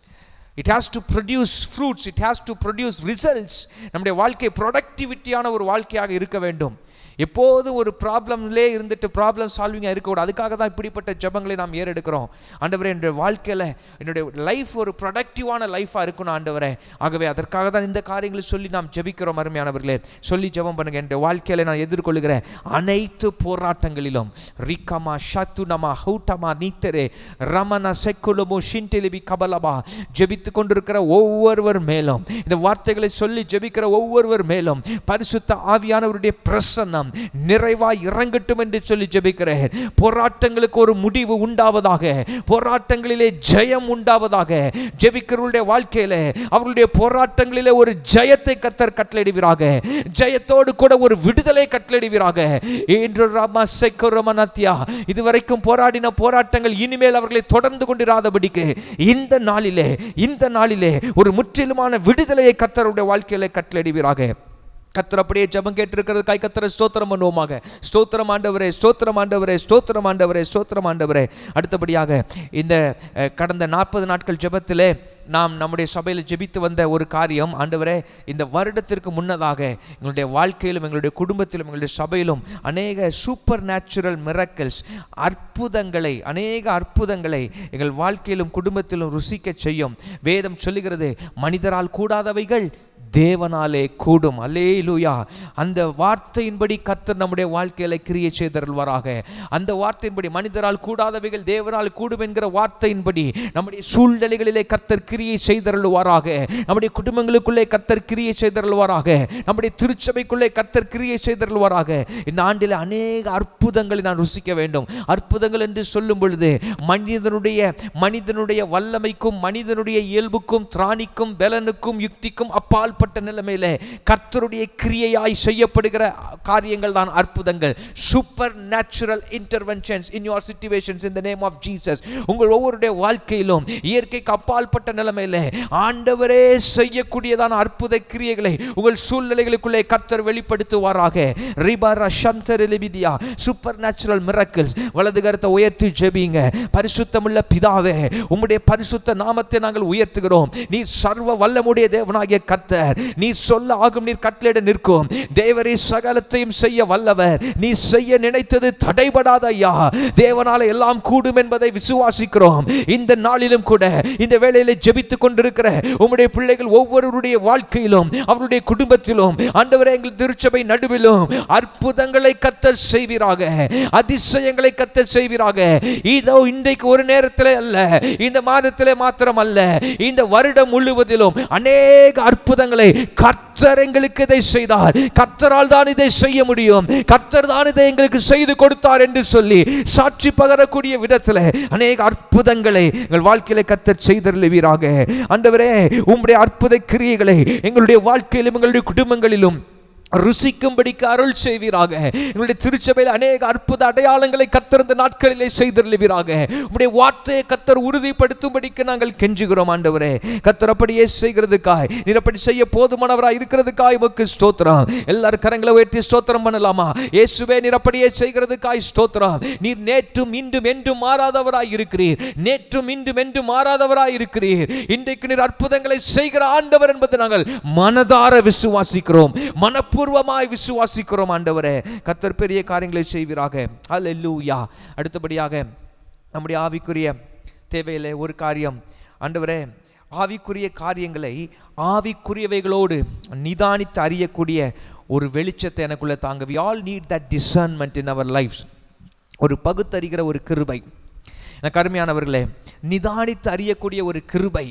it has to produce fruits it has to produce results நம்முடைய வாழ்க்கை ப்ரொடக்டிவிட்டியான ஒரு வாழ்க்கையாக இருக்க வேண்டும் எப்போதும் ஒரு ப்ராப்ளம்லே இருந்துட்டு ப்ராப்ளம் சால்விங்காக இருக்கக்கூடாது அதுக்காக தான் இப்படிப்பட்ட ஜபங்களை நாம் ஏறெடுக்கிறோம் ஆண்டவரே என்னுடைய வாழ்க்கையில் என்னுடைய லைஃப் ஒரு ப்ரொடக்டிவான லைஃபாக இருக்கணும் ஆண்டவரே ஆகவே அதற்காக தான் இந்த காரியங்களை சொல்லி நாம் ஜெபிக்கிறோம் அருமையானவர்களே சொல்லி ஜெபம் பண்ணுங்க என்னுடைய வாழ்க்கையில் நான் எதிர்கொள்கிற அனைத்து போராட்டங்களிலும் ரிக்கமா ஷத்துனமா ஹவுட்டமா நீத்தரே ரமண செக்குலமோ ஷின்டெலிபி கபலபா ஜெபித்து கொண்டிருக்கிற ஒவ்வொருவர் மேலும் இந்த வார்த்தைகளை சொல்லி ஜெபிக்கிற ஒவ்வொருவர் மேலும் பரிசுத்த ஆவியானவருடைய பிரசன்னம் நிறைவாய் இறங்கட்டும் என்று சொல்லி ஜெபிக்கிறேன் போராட்டங்களுக்கு ஒரு முடிவு உண்டாவதாக போராட்டங்களிலே ஜெயம் உண்டாவதாக ஜெபிக்கிறவருடைய வாழ்க்கையிலே அவர்களுடைய போராட்டங்களிலே ஒரு ஜெயத்தை கத்தர் கட்டளையிடுவீராக ஜெயத்தோடு கூட ஒரு விடுதலை கட்டளையிடுவீராக இன்று ராமா செக்கரமனத்தியா இதுவரைக்கும் போராடின போராட்டங்கள் இனிமேல் அவர்களை தொடர்ந்து கொண்டிராதபடிக்கு இந்த நாளிலே இந்த நாளிலே ஒரு முற்றிலுமான விடுதலையை கத்தருடைய வாழ்க்கையில கட்டளையிடுவீராக கத்தர் அப்படியே ஜெபம் கேட்டிருக்கிறதுக்காய் கத்தரை ஸ்தோத்திரம் பண்ணுவோமாக ஸ்தோத்திரம் ஆண்டவரே ஸ்தோத்திரம் ஆண்டவரே ஸ்தோத்திரம் ஆண்டவரே ஸ்தோத்திரம் ஆண்டவரே அடுத்தபடியாக இந்த அஹ், கடந்த நாற்பது நாட்கள் ஜெபத்திலே நாம் நம்முடைய சபையில் ஜெபித்து வந்த ஒரு காரியம் ஆண்டவரே இந்த வருடத்திற்கு முன்னதாக எங்களுடைய வாழ்க்கையிலும் எங்களுடைய குடும்பத்திலும் எங்களுடைய சபையிலும் அநேக சூப்பர் நேச்சுரல் மிரக்கல்ஸ் அற்புதங்களை அநேக அற்புதங்களை எங்கள் வாழ்க்கையிலும் குடும்பத்திலும் ருசிக்க செய்யும் வேதம் சொல்லுகிறது மனிதரால் கூடாதவைகள் தேவனாலே கூடும் அல்லேலூயா அந்த வார்த்தையின்படி கர்த்தர் நம்முடைய வாழ்க்கையில கிரியை செய்தருள்வாராக அந்த வார்த்தையின்படி மனிதரால் கூடாதவைகள் தேவனால் கூடும் என்கிற வார்த்தையின்படி நம்முடைய சூழ்நிலைகளிலே கர்த்தர் கிரியை செய்தருள்வாராக நம்முடைய குடும்பங்களுக்குள்ளே கர்த்தர் கிரியை செய்தருள்வாராக நம்முடைய திருச்சபைக்குள்ளே கர்த்தர் கிரியை செய்தருள்வாராக இந்த ஆண்டில் அநேக அற்புதங்களை நான் ருசிக்க வேண்டும் அற்புதங்கள் என்று சொல்லும் பொழுது மனிதனுடைய மனிதனுடைய வல்லமைக்கும் மனிதனுடைய இயல்புக்கும் திராணிக்கும் பலனுக்கும் யுக்திக்கும் அப்பாற்பட்ட நிலைமையில கர்த்தருடைய கிரியையாய் செய்யப்படுகிற காரியங்கள் தான் அற்புதங்கள் supernatural interventions in your situations in the name of Jesus உங்கள் ஒவ்வொருடைய வாழ்க்கையிலும் இயற்கைக்கு அப்பாற்பட்ட நிலைமையில ஆண்டவரே செய்யக்கூடியதான அற்புத கிரியைகளை உங்கள் சூழ்நிலைகளுக்குள்ளே கர்த்தர் வெளிப்படுத்துவாராக ரிபாரா சந்தர் எலிபிதியா சூப்பர் நேச்சுரல் மிரக்கிள்ஸ் வலது கருத்தை உயர்த்தி ஜெபிங்க பரிசுத்தமுள்ள பிதாவே உம்முடைய பரிசுத்த நாமத்தை நாங்கள் உயர்த்துகிறோம் நீர் சர்வ வல்லமுடைய தேவனாகிய கர்த்தர் நீர் சொல்ல ஆகும் நீர் கட்டளையிட நிற்கும் தேவரே சகலத்தையும் செய்ய வல்லவர் நீ செய்ய நினைத்தது தடைபடாத ஐயா தேவனால எல்லாம் கூடும் என்பதை விசுவாசிக்கிறோம் இந்த நாளிலும் கூட இந்த வேளையில ஜெபித்துக் கொண்டிருக்கிற உம்முடைய பிள்ளைகள் ஒவ்வொருவருடைய வாழ்க்கையிலும் அவருடைய குடும்பத்திலும் ஆண்டவரே எங்கள் திருச்சபை நடுவிலும் அற்புதங்களை கத்தல் செய்வீராக அதிசயங்களை கத்தல் செய்வீராக இதோ இன்றைக்கு ஒரு நேரத்தில் அல்ல இந்த மாதத்திலே மாத்திரம் அல்ல இந்த வருடம் முழுவதிலும் அநேக அற்புதங்களை கர்த்தர் எங்களுக்கு இதை செய்தார் கர்த்தரால் தான் இதை செய்ய முடியும் கர்த்தர் தான் இதை எங்களுக்கு செய்து கொடுத்தார் என்று சொல்லி சாட்சி பகரக்கூடிய விதத்தில் அநேக அற்புதங்களை எங்கள் வாழ்க்கையில கர்த்தர் செய்தருளுவீராக ஆண்டவரே உம்முடைய அற்புத கிரியைகளை எங்களுடைய வாழ்க்கையிலும் எங்களுடைய குடும்பங்களிலும் ருசிக்கும்படிக்கு அருள் செய்வீராக எங்களுடைய திருச்சபையில் அநேக அற்புத அடையாளங்களை கத்தர் இந்த நாட்களிலே செய்தருளுவீராக உம்முடைய வார்த்தையை கத்தர் உறுதிப்படுத்தும்படிக்கு நாங்கள் கெஞ்சுகிறோம் ஆண்டவரே கத்தர் அப்படியே செய்கிறதுக்காய் நீர் அப்படி செய்ய போதுமானவராய் இருக்கிறதுக்காய் உமக்கு ஸ்தோத்திரம் எல்லாரும் கரங்களை உயர்த்தி ஸ்தோத்திரம் பண்ணலாமா இயேசுவே நீர் அப்படியே செய்கிறதுக்காய் ஸ்தோத்திரம் நீர் நேற்றும் இன்றும் என்றும் மாறாதவராய் இருக்கிறீர் நேற்றும் இன்றும் என்றும் மாறாதவராய் இருக்கிறீர் இன்றைக்கு நீர் அற்புதங்களை செய்கிற ஆண்டவர் என்பதை நாங்கள் மனதார விசுவாசிக்கிறோம் மனப்பூர்வமாய் விசுவாசிக்கிறோம் ஆண்டவரே கர்த்தர் பெரிய காரியங்களை செய்வீராக அல்லேலூயா அடுத்தபடியாக நம்முடைய ஆவிக்குரிய தேவையில்லை ஒரு காரியம் ஆண்டவரே ஆவிக்குரிய காரியங்களை ஆவிக்குரியவைகளோடு நிதானித்து அறியக்கூடிய ஒரு வெளிச்சத்தை எனக்குள்ள தாங்க we all need that discernment in our life ஒரு பகுத்தறிகிற ஒரு கிருபை எனக்கு அருமையானவர்களே நிதானித்து அறியக்கூடிய ஒரு கிருபை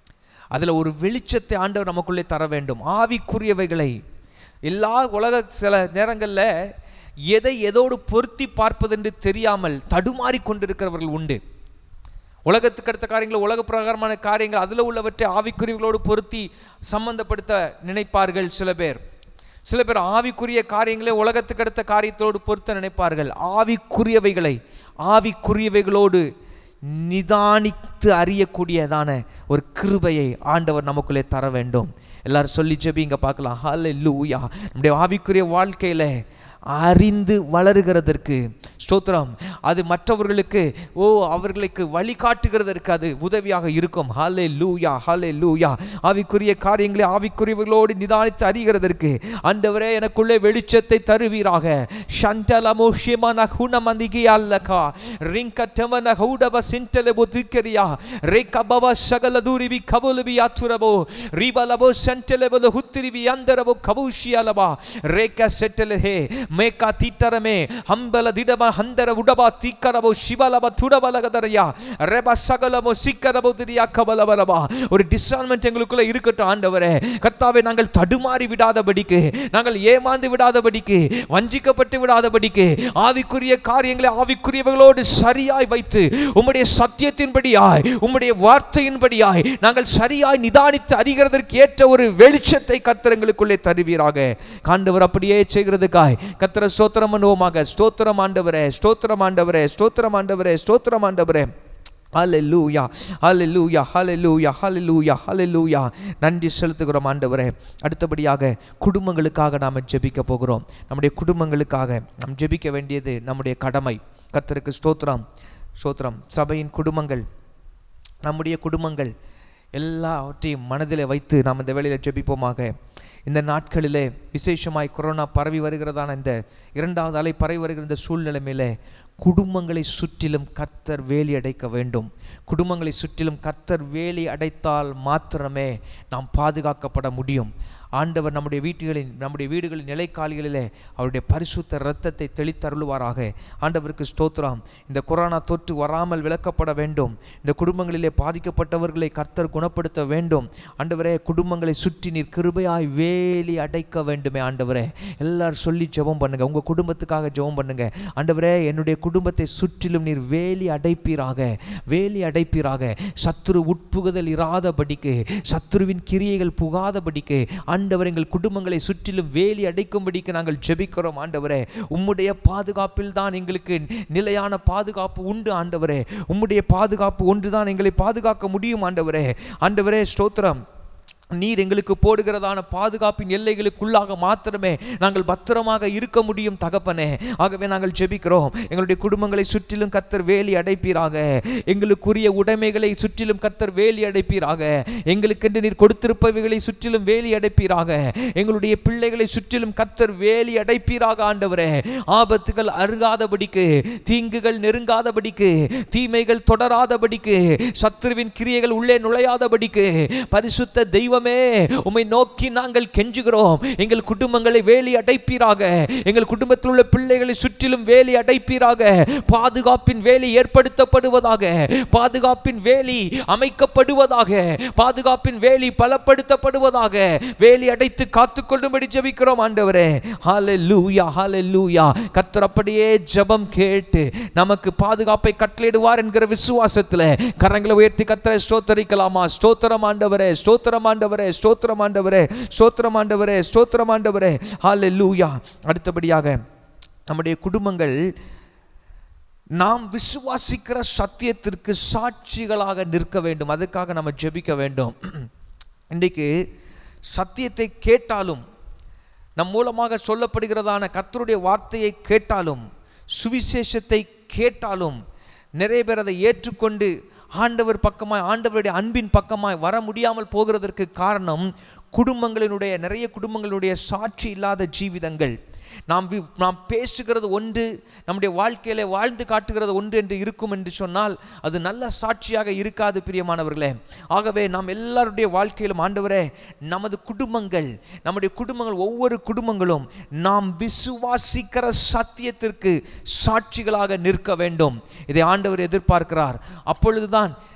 அதில் ஒரு வெளிச்சத்தை ஆண்டவர் நமக்குள்ளே தர வேண்டும் ஆவிக்குரியவைகளை எல்லா உலக சில நேரங்களில் எதை எதோடு பொருத்தி பார்ப்பதென்று தெரியாமல் தடுமாறி கொண்டிருக்கிறவர்கள் உண்டு உலகத்துக்கு அடுத்த காரியங்கள் உலக பிரகாரமான காரியங்கள் அதில் உள்ளவற்றை ஆவிக்குரியவர்களோடு பொருத்தி சம்பந்தப்படுத்த நினைப்பார்கள் சில பேர் சில பேர் ஆவிக்குரிய காரியங்களே உலகத்துக்கு அடுத்த காரியத்தோடு பொருத்த நினைப்பார்கள் ஆவிக்குரியவைகளை ஆவிக்குரியவைகளோடு நிதானித்து அறியக்கூடியதான ஒரு கிருபையை ஆண்டவர் நமக்குள்ளே தர வேண்டும் எல்லாரும் சொல்லி ஜெபிங்க பார்க்கலாம் ஹalleluya நம்முடைய ஆவிக்குரிய வாழ்க்கையில அறிந்து வளருகிறதற்கு ஸ்தோத்திரம் அது மற்றவர்களுக்கு ஓ அவர்களுக்கு வழிகாட்டுகிறதற்கு அது உதவியாக இருக்கும் ஹாலே லூயா ஹாலே லூயா ஆவிக்குரிய காரியங்களை ஆவிக்குரியவர்களோடு நிதானித்து அறிகிறதற்கு ஆண்டவரே எனக்குள்ளே வெளிச்சத்தை தருவீராக ஷண்டலமோ ஷிமன ஹுணமந்திகி அல்லகா ரிங்க டமன ஹௌடப சிண்டல புதிக்கரியா ரேக பவ சகல தூரிவி கபுலுவி ஆத்துரபோ ரிபலபோ சென்டலபல ಹುತ್ತಿರಿವಿ ಅಂದರಬು ಕಬೂಶಿಯಲಬ ರೇಖ ಸೆಟ್ಟಲೆ ಹೇ ಮೇಕ ತೀಟರಮೆ ಹಂಬಲ ದಿಡಬ ಹಂದರ ಉಡಬ ತೀಕರಬು ಶಿವಲಬ ತುಡಬಲಗದರಯ ரெப சகலமோ சிக்கரபோ திரியா கபலபலப ஒரு டிஸ்டான்மெண்ட் எங்களுக்குள்ள இருக்கட்டும் ஆண்டவரே கர்த்தாவே நாங்கள் தடுமாறி விடாதபடிக்கு நாங்கள் ஏமாந்து விடாதபடிக்கு வஞ்சிக்கப்பட்டு விடாதபடிக்கு ஆவிக்குரிய காரியங்களை ஆவிக்குரியவர்களோடு சரியாய் வைத்து உம்முடைய சத்தியத்தின்படியாய் உம்முடைய வார்த்தையின்படியாய் நாங்கள் சரியாய் நிதானித்து அறிகிறதற்கு ஏற்ற ஒரு வெளிச்சத்தை கர்த்தர் எங்களுக்குள்ளே தருவீராக காண்டவர் அப்படியே செய்கிறதுக்காய் கர்த்தர ஸ்தோத்திரம் பண்ணுவோமாக ஸ்தோத்திரம் ஆண்டவரே ஸ்தோத்திரம் ஆண்டவரே ஸ்தோத்திரம் ஆண்டவரே ஸ்தோத்திரம் ஆண்டவரே ஹalleluya ஹalleluya ஹalleluya ஹalleluya ஹalleluya நன்றி செலுத்துகிறோம் ஆண்டவரே அடுத்தபடியாக குடும்பங்களுக்காக நாம் ஜெபிக்க போகிறோம் நம்முடைய குடும்பங்களுக்காக நாம் ஜெபிக்க வேண்டியது நம்முடைய கடமை கர்த்தருக்கு ஸ்தோத்திரம் ஸ்தோத்திரம் சபையின் குடும்பங்கள் நம்முடைய குடும்பங்கள் எல்லாவற்றையும் மனதில் வைத்து நாம் இந்த வேளையில் ஜெபிப்போமாக இந்த நாட்களிலே விசேஷமாய் கொரோனா பரவி வருகிறதான இந்த இரண்டாவது அலை பரவி வருகிற இந்த சூழ்நிலைமையிலே குடும்பங்களை சுற்றிலும் கர்த்தர் வேலி அடைக்க வேண்டும் குடும்பங்களை சுற்றிலும் கர்த்தர் வேலி அடைத்தால் மாத்திரமே நாம் பாதுகாக்கப்பட முடியும் ஆண்டவர் நம்முடைய வீட்டுகளின் நம்முடைய வீடுகளின் நிலைக்காலிகளிலே அவருடைய பரிசுத்த இரத்தத்தை தெளித்தருளுவாராக ஆண்டவருக்கு ஸ்தோத்திரம் இந்த கொரோனா தொற்று வராமல் விளக்கப்பட வேண்டும் இந்த குடும்பங்களிலே பாதிக்கப்பட்டவர்களை கர்த்தர் குணப்படுத்த வேண்டும் ஆண்டவரே குடும்பங்களை சுற்றி நீர் கிருபையாய் வேலி அடைக்க வேண்டுமே ஆண்டவரே எல்லாரும் சொல்லி ஜெபம் பண்ணுங்க உங்க குடும்பத்துக்காக ஜெபம் பண்ணுங்க ஆண்டவரே என்னுடைய குடும்பத்தை சுற்றிலும் நீர் வேலி அடைப்பீராக வேலி அடைப்பீராக சத்துரு உட்புகுதல் இராதபடிக்கு சத்துருவின் கிரியைகள் புகாதபடிக்கு ஆண்டவர் எங்கள் குடும்பங்களை சுற்றிலும் வேலி அடைக்கும்படிக்கு நாங்கள் ஜெபிக்கிறோம் ஆண்டவரே உம்முடைய பாதுகாப்பில் தான் எங்களுக்கு நிலையான பாதுகாப்பு உண்டு ஆண்டவரே உம்முடைய பாதுகாப்பு ஒன்றுதான் எங்களை பாதுகாக்க முடியும் ஆண்டவரே ஆண்டவரே ஸ்தோத்திரம் நீர் எங்களுக்கு போடுகிறதான பாதுகாப்பின் எல்லைகளுக்குள்ளாக மாத்திரமே நாங்கள் பத்திரமாக இருக்க முடியும் தகப்பனே ஆகவே நாங்கள் ஜெபிக்கிறோம் எங்களுடைய குடும்பங்களை சுற்றிலும் கத்தர் வேலி அடைப்பீராக எங்களுக்குரிய உடைமைகளை சுற்றிலும் கத்தர் வேலி அடைப்பீராக எங்களுக்கென்று நீர் கொடுத்திருப்பவைகளை சுற்றிலும் வேலி அடைப்பீராக எங்களுடைய பிள்ளைகளை சுற்றிலும் கத்தர் வேலி அடைப்பீராக ஆண்டவரே ஆபத்துகள் அருகாதபடிக்கு தீங்குகள் நெருங்காதபடிக்கு தீமைகள் தொடராதபடிக்கு சத்துருவின் கிரியைகள் உள்ளே நுழையாதபடிக்கு பரிசுத்த தெய்வமே உம்மை நோக்கி நாங்கள் கெஞ்சுகிறோம் எங்கள் குடும்பங்களை வேலி அடைப்பீராக எங்கள் குடும்பத்தில் உள்ள பிள்ளைகளை சுற்றிலும் வேலி அடைப்பீராக பாதுகாப்பின் வேலி ஏற்படுத்தப்படுவதாக பாதுகாப்பின் வேலி அமைக்கப்படுவதாக பாதுகாப்பின் வேலி பலப்படுத்தப்படுவதாக வேலி அடைத்து காத்துக்கொள்ளும்படி ஜெபிக்கிறோம் ஆண்டவரே ஹalleluya ஹalleluya கர்த்தர் அப்படியே ஜெபம் கேட்டு நமக்கு பாதுகாப்பை கட்டளையிடுவார் என்கிற விசுவாசத்தில் கரங்களை உயர்த்தி கர்த்தரை ஸ்தோத்தரிக்கலாமா ஸ்தோத்திரம் ஆண்டவரே ஸ்தோத்திரம் ஆண்டவரே ஸ்தோத்திரம் ஆண்டவரே ஸ்தோத்திரம் ஆண்டவரே ஸ்தோத்திரம் ஆண்டவரே ஹalleluya அடுத்தபடியாக நம்முடைய குடும்பங்கள் நாம் விசுவாசிக்கிற சத்தியத்திற்கு சாட்சிகளாக நிற்க வேண்டும் அதுக்காக நம்ம ஜெபிக்க வேண்டும் இன்றைக்கு சத்தியத்தை கேட்டாலும் நம் மூலமாக சொல்லப்படுகிறதான கர்த்தருடைய வார்த்தையை கேட்டாலும் சுவிசேஷத்தை கேட்டாலும் நிறைய பேர் அதை ஏற்றுக்கொண்டு ஆண்டவர் பக்கமாய் ஆண்டவருடைய அன்பின் பக்கமாய் வர முடியாமல் போகிறதற்கு காரணம் குடும்பங்களினுடைய நிறைய குடும்பங்களுடைய சாட்சி இல்லாத ஜீவிதங்கள் நாம் வி- நாம் பேசுகிறது ஒன்று நம்முடைய வாழ்க்கையில வாழ்ந்து காட்டுகிறது ஒன்று என்று இருக்கும் என்று சொன்னால் அது நல்ல சாட்சியாக இருக்காது பிரியமானவர்களே ஆகவே நாம் எல்லாருடைய வாழ்க்கையிலும் ஆண்டவரே நமது குடும்பங்கள் நம்முடைய குடும்பங்கள் ஒவ்வொரு குடும்பங்களும் நாம் விசுவாசிக்கிற சத்தியத்திற்கு சாட்சிகளாக நிற்க வேண்டும் இதை ஆண்டவர் எதிர்பார்க்கிறார் அப்பொழுதுதான்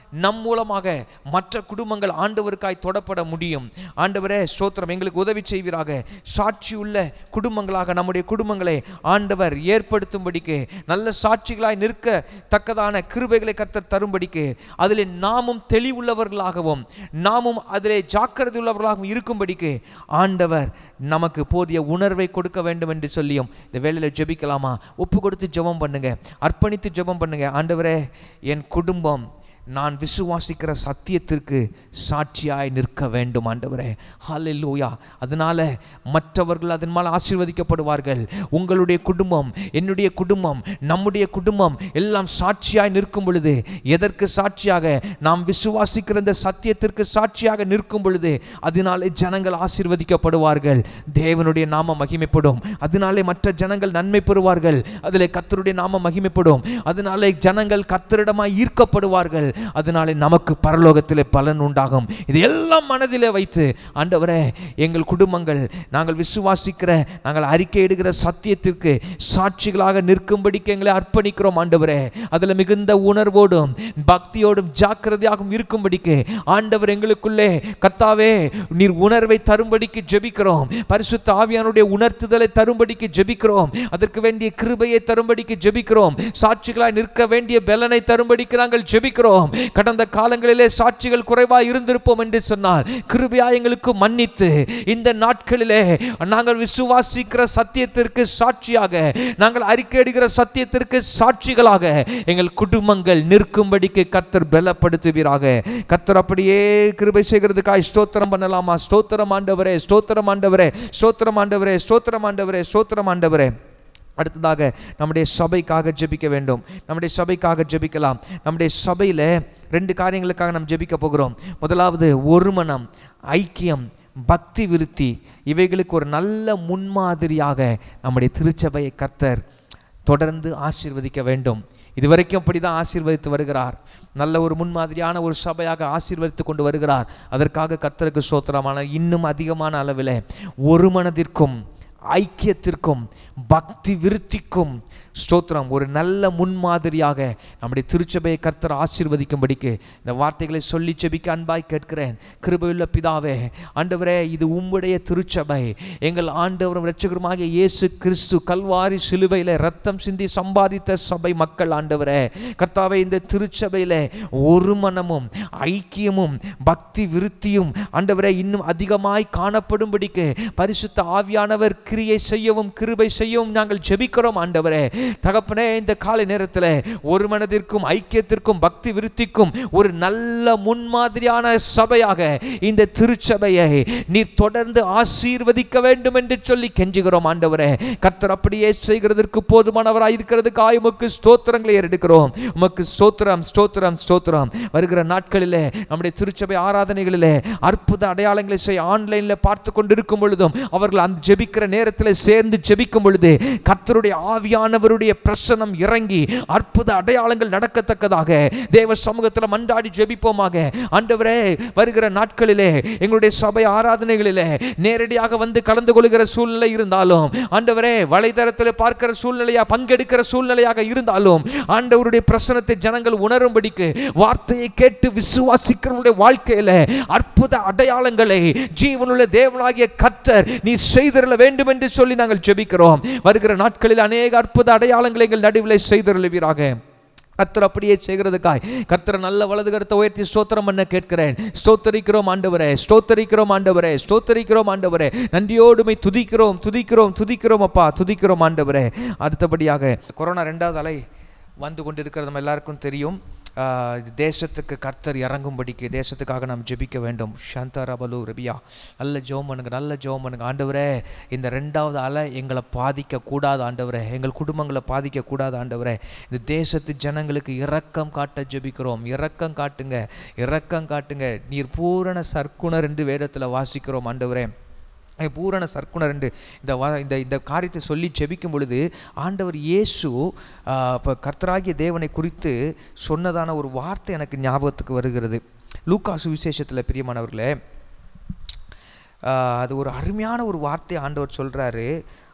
நம் மூலமாக மற்ற குடும்பங்கள் ஆண்டவருக்காய் தொடப்பட முடியும் ஆண்டவரே ஸ்தோத்திரம் எங்களுக்கு உதவி செய்வீராக சாட்சியுள்ள குடும்பங்களாக நம்முடைய குடும்பங்களை ஆண்டவர் ஏற்படுத்தும்படிக்கு நல்ல சாட்சிகளாய் நிற்கத்தக்கதான கிருபைகளை கர்த்தர் தரும்படிக்கு அதில் நாமும் தெளிவுள்ளவர்களாகவும் நாமும் அதிலே ஜாக்கிரதை உள்ளவர்களாகவும் இருக்கும்படிக்கு ஆண்டவர் நமக்கு போதிய உணர்வை கொடுக்க வேண்டும் என்று சொல்லியும் இந்த வேளையில் ஜெபிக்கலாமா ஒப்பு கொடுத்து ஜெபம் பண்ணுங்க அர்ப்பணித்து ஜெபம் பண்ணுங்க ஆண்டவரே என் குடும்பம் நான் விசுவாசிக்கிற சத்தியத்திற்கு சாட்சியாய் நிற்க வேண்டும் ஆண்டவரே ஹalleluya அதனால மற்றவர்கள் அதன் மேல் ஆசீர்வதிக்கப்படுவார்கள் உங்களுடைய குடும்பம் என்னுடைய குடும்பம் நம்முடைய குடும்பம் எல்லாம் சாட்சியாய் நிற்கும் பொழுது எதற்கு சாட்சியாக நாம் விசுவாசிக்கிற இந்த சத்தியத்திற்கு சாட்சியாக நிற்கும் பொழுது அதனாலே ஜனங்கள் ஆசீர்வதிக்கப்படுவார்கள் தேவனுடைய நாம மகிமைப்படும் அதனாலே மற்ற ஜனங்கள் நன்மை பெறுவார்கள் அதிலே கர்த்தருடைய நாம மகிமைப்படும் அதனாலே ஜனங்கள் கர்த்தரிடமாய் ஈர்க்கப்படுவார்கள் அதனாலே நமக்கு பரலோகத்திலே பலன் உண்டாகும் இது எல்லாம் மனதிலே வைத்து ஆண்டவரே எங்கள் குடும்பங்கள் நாங்கள் விசுவாசிக்கிற நாங்கள் அறிக்கையிடுகிற சத்தியத்திற்கு சாட்சிகளாக நிற்கும்படிக்கு எங்களை அர்ப்பணிக்கிறோம் ஆண்டவரே அதில் மிகுந்த உணர்வோடும் பக்தியோடும் ஜாக்கிரதையாகவும் இருக்கும்படிக்கு ஆண்டவர் எங்களுக்குள்ளே கர்த்தாவே நீர் உணர்வை தரும்படிக்கு ஜெபிக்கிறோம் பரிசுத்த ஆவியானுடைய உணர்த்துதலை தரும்படிக்கு ஜெபிக்கிறோம் அதற்கு வேண்டிய கிருபையை தரும்படிக்கு ஜெபிக்கிறோம் சாட்சிகளாய் நிற்க வேண்டிய பலனை தரும்படிக்கு நாங்கள் ஜெபிக்கிறோம் கடந்த காலங்களிலே சாட்சிகள் குறைவாக இருந்திருப்போம் என்று சொன்னால் கிருபையா எங்களுக்கு மன்னித்து இந்த நாட்களிலே நாங்கள் விசுவாசிக்கிற சத்தியத்திற்கு சாட்சியாக நாங்கள் அறிக்கையிடுகிற சத்தியத்திற்கு சாட்சிகளாக எங்கள் குடும்பங்கள் நிற்கும்படிக்கு கர்த்தர் பலப்படுத்துவீராக கர்த்தர் அப்படியே கிருபை செய்கிறதுக்காக ஸ்தோத்திரம் பண்ணலாமா ஸ்தோத்திரம் ஆண்டவரே ஸ்தோத்திரம் ஆண்டவரே ஸ்தோத்திரம் ஆண்டவரே ஸ்தோத்திரம் ஆண்டவரே ஸ்தோத்திரம் ஆண்டவரே அடுத்ததாக நம்முடைய சபைக்காக ஜெபிக்க வேண்டும் நம்முடைய சபைக்காக ஜெபிக்கலாம் நம்முடைய சபையில் ரெண்டு காரியங்களுக்காக நாம் ஜெபிக்க போகிறோம் முதலாவது ஒருமனம் ஐக்கியம் பக்தி விருத்தி இவைகளுக்கு ஒரு நல்ல முன்மாதிரியாக நம்முடைய திருச்சபையை கர்த்தர் தொடர்ந்து ஆசீர்வதிக்க வேண்டும் இதுவரைக்கும் அப்படி தான் ஆசீர்வதித்து வருகிறார் நல்ல ஒரு முன்மாதிரியான ஒரு சபையாக ஆசீர்வதித்து கொண்டு வருகிறார் அதற்காக கர்த்தருக்கு சோத்திரமான இன்னும் அதிகமான அளவில் ஒரு மனதிற்கும் ஐக்கியத்திற்கும் பக்தி விருத்திக்கும் ஸ்தோத்திரம் ஒரு நல்ல முன்மாதிரியாக நம்முடைய திருச்சபையை கர்த்தர் ஆசீர்வதிக்கும்படிக்கு இந்த வார்த்தைகளை சொல்லி செபிக்க அன்பாய் கேட்கிறேன் கிருபையுள்ள பிதாவே ஆண்டவரே இது உம்முடைய திருச்சபை எங்கள் ஆண்டவரும் இரட்சகருமாகிய இயேசு கிறிஸ்து கல்வாரி சிலுவையில் ரத்தம் சிந்தி சம்பாதித்த சபை மக்கள் ஆண்டவரே கர்த்தாவே இந்த திருச்சபையில் ஒரு மனமும் ஐக்கியமும் பக்தி விருத்தியும் ஆண்டவரே இன்னும் அதிகமாய் காணப்படும்படிக்கு பரிசுத்த ஆவியானவர் கிரியை செய்யவும் கிருபை செய்யவும் நாங்கள் ஜெபிக்கிறோம் ஆண்டவரே தகப்பனே இந்த காலை நேரத்தில் ஒரு மனதிற்கும் ஐக்கியத்திற்கும் பக்தி விருத்திக்கும் ஒரு நல்ல முன்மாதிரியான சபையாக இந்த திருச்சபையை நீர் தொடர்ந்து ஆசீர்வதிக்க வேண்டும் என்று சொல்லி கெஞ்சுகிறோம் ஆண்டவரே கர்த்தர் அப்படியே செய்கிறதற்கு போதுமானவராய் இருக்கிறதுக்காக உமக்கு ஸ்தோத்திரங்களை எடுக்கிறோம் உமக்கு ஸ்தோத்திரம் ஸ்தோத்திரம் ஸ்தோத்திரம் வருகிற நாட்களிலே நம்முடைய திருச்சபை ஆராதனைகளிலே அற்புத அடையாளங்களை செய்ய ஆன்லைனில் பார்த்து கொண்டிருக்கும் பொழுதும் அவர்கள் அந்த ஜெபிக்கிற நேரத்தில் சேர்ந்து ஜெபிக்கும் பொழுது கர்த்தருடைய ஆவியானவருடைய பிரசனம் இறங்கி அற்புத அடையாளங்கள் நடக்கத்தக்கதாக தேவ சமூகத்தில் மன்றாடி ஜெபிப்போமாக ஆண்டவரே வருகிற நாட்களிலே எங்களுடைய சபை ஆராதனைகளிலே நேரடியாக வந்து கலந்து கொள்கிற சூழ்நிலை இருந்தாலும் ஆண்டவரே வலைதளத்தில் பார்க்கிற சூழ்நிலையா பங்கெடுக்கிற சூழ்நிலையாக இருந்தாலும் ஆண்டவருடைய பிரசனத்தை ஜனங்கள் உணரும்படிக்கு வார்த்தையை கேட்டு விசுவாசிக்கிறவருடைய வாழ்க்கையில அற்புத அடையாளங்களை ஜீவனுள்ள தேவனாகிய கர்த்தர் நீ செய்திருள வேண்டும் என்று சொல்லி நாங்கள் ஜெபிக்கிறோம் வருகிற நாட்களில் அநேக அற்புத அடையாளங்களை எங்கள் நடுவில் செய்திருளுவீராக கர்த்தர் அப்படியே செய்கிறதுக்காய் கர்த்தர் நல்ல வலது கருத்தை உயர்த்தி ஸ்தோத்திரம் பண்ண கேட்கிறேன் ஸ்தோத்தரிக்கிறோம் ஆண்டவரே ஸ்தோத்தரிக்கிறோம் ஆண்டவரே ஸ்தோத்தரிக்கிறோம் ஆண்டவரே நன்றியோடுமை துதிக்கிறோம் துதிக்கிறோம் துதிக்கிறோம் அப்பா துதிக்கிறோம் ஆண்டவரே அடுத்தபடியாக கொரோனா ரெண்டாவது அலை வந்து கொண்டிருக்கிறது நம்ம எல்லாருக்கும் தெரியும் ஆஹ் இது தேசத்துக்கு கர்த்தர் இறங்கும்படிக்கு தேசத்துக்காக நாம் ஜெபிக்க வேண்டும் சாந்தா ரபலு ரபியா நல்ல ஜெபம் பண்ணுங்க நல்ல ஜெபம் பண்ணுங்க ஆண்டவரே இந்த ரெண்டாவது அலை எங்களை பாதிக்க கூடாது ஆண்டவரே எங்கள் குடும்பங்களை பாதிக்க கூடாது ஆண்டவரே இந்த தேசத்து ஜனங்களுக்கு இரக்கம் காட்ட ஜெபிக்கிறோம் இரக்கம் காட்டுங்க இரக்கம் காட்டுங்க நீர் பூரண சர்க்குணர் என்று வேதத்தில் வாசிக்கிறோம் ஆண்டவரே அஹ் பூரண சர்க்குணர் என்று இந்த வா இந்த இந்த காரியத்தை சொல்லி ஜெபிக்கும் பொழுது ஆண்டவர் இயேசு இப்போ கர்த்தராகிய தேவனை குறித்து சொன்னதான ஒரு வார்த்தை எனக்கு ஞாபகத்துக்கு வருகிறது லூக்கா சுவிசேஷத்தில் பிரியமானவர்களே ஆஹ் அது ஒரு அருமையான ஒரு வார்த்தை ஆண்டவர் சொல்கிறாரு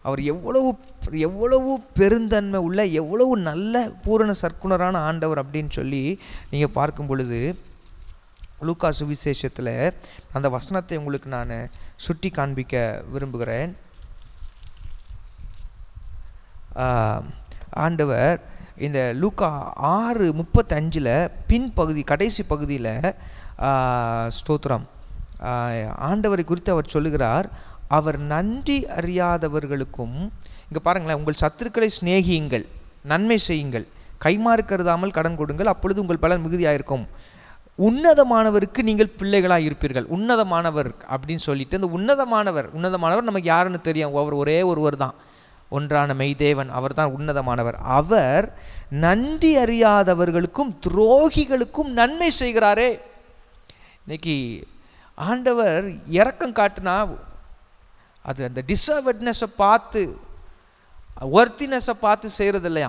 அவர் எவ்வளவு எவ்வளவு பெருந்தன்மை உள்ள எவ்வளவு நல்ல பூரண சர்க்குணரான ஆண்டவர் அப்படின்னு சொல்லி நீங்கள் பார்க்கும் பொழுது லூக்கா சுவிசேஷத்தில் அந்த வசனத்தை உங்களுக்கு நான் சுட்டி காண்பிக்க விரும்புகிறேன் ஆஹ், ஆண்டவர் இந்த லூக்கா ஆறு முப்பத்தஞ்சில் பின்பகுதி கடைசி பகுதியில் ஸ்தோத்திரம் ஆஹ், ஆண்டவரை குறித்து அவர் சொல்லுகிறார் அவர் நன்றி அறியாதவர்களுக்கும் இங்கே பாருங்களேன் உங்கள் சத்துருக்களை சிநேகியுங்கள் நன்மை செய்யுங்கள் கைமாறு கருதாமல் கடன் கொடுங்கள் அப்பொழுது உங்கள் பலன் மிகுதியாயிருக்கும் உன்னதமானவருக்கு நீங்கள் பிள்ளைகளாக இருப்பீர்கள் உன்னதமானவர் அப்படின்னு சொல்லிட்டு இந்த உன்னதமானவர் உன்னதமானவர் நமக்கு யாருன்னு தெரியும் அவர் ஒரே ஒருவர் தான் ஒன்றான மெய்தேவன் அவர் தான் உன்னதமானவர் அவர் நன்றி அறியாதவர்களுக்கும் துரோகிகளுக்கும் நன்மை செய்கிறாரே இன்னைக்கு ஆண்டவர் இரக்கம் காட்டுனா அது அந்த டிசர்வட்னஸை பார்த்து ஒர்த்தினஸை பார்த்து செய்கிறது இல்லையா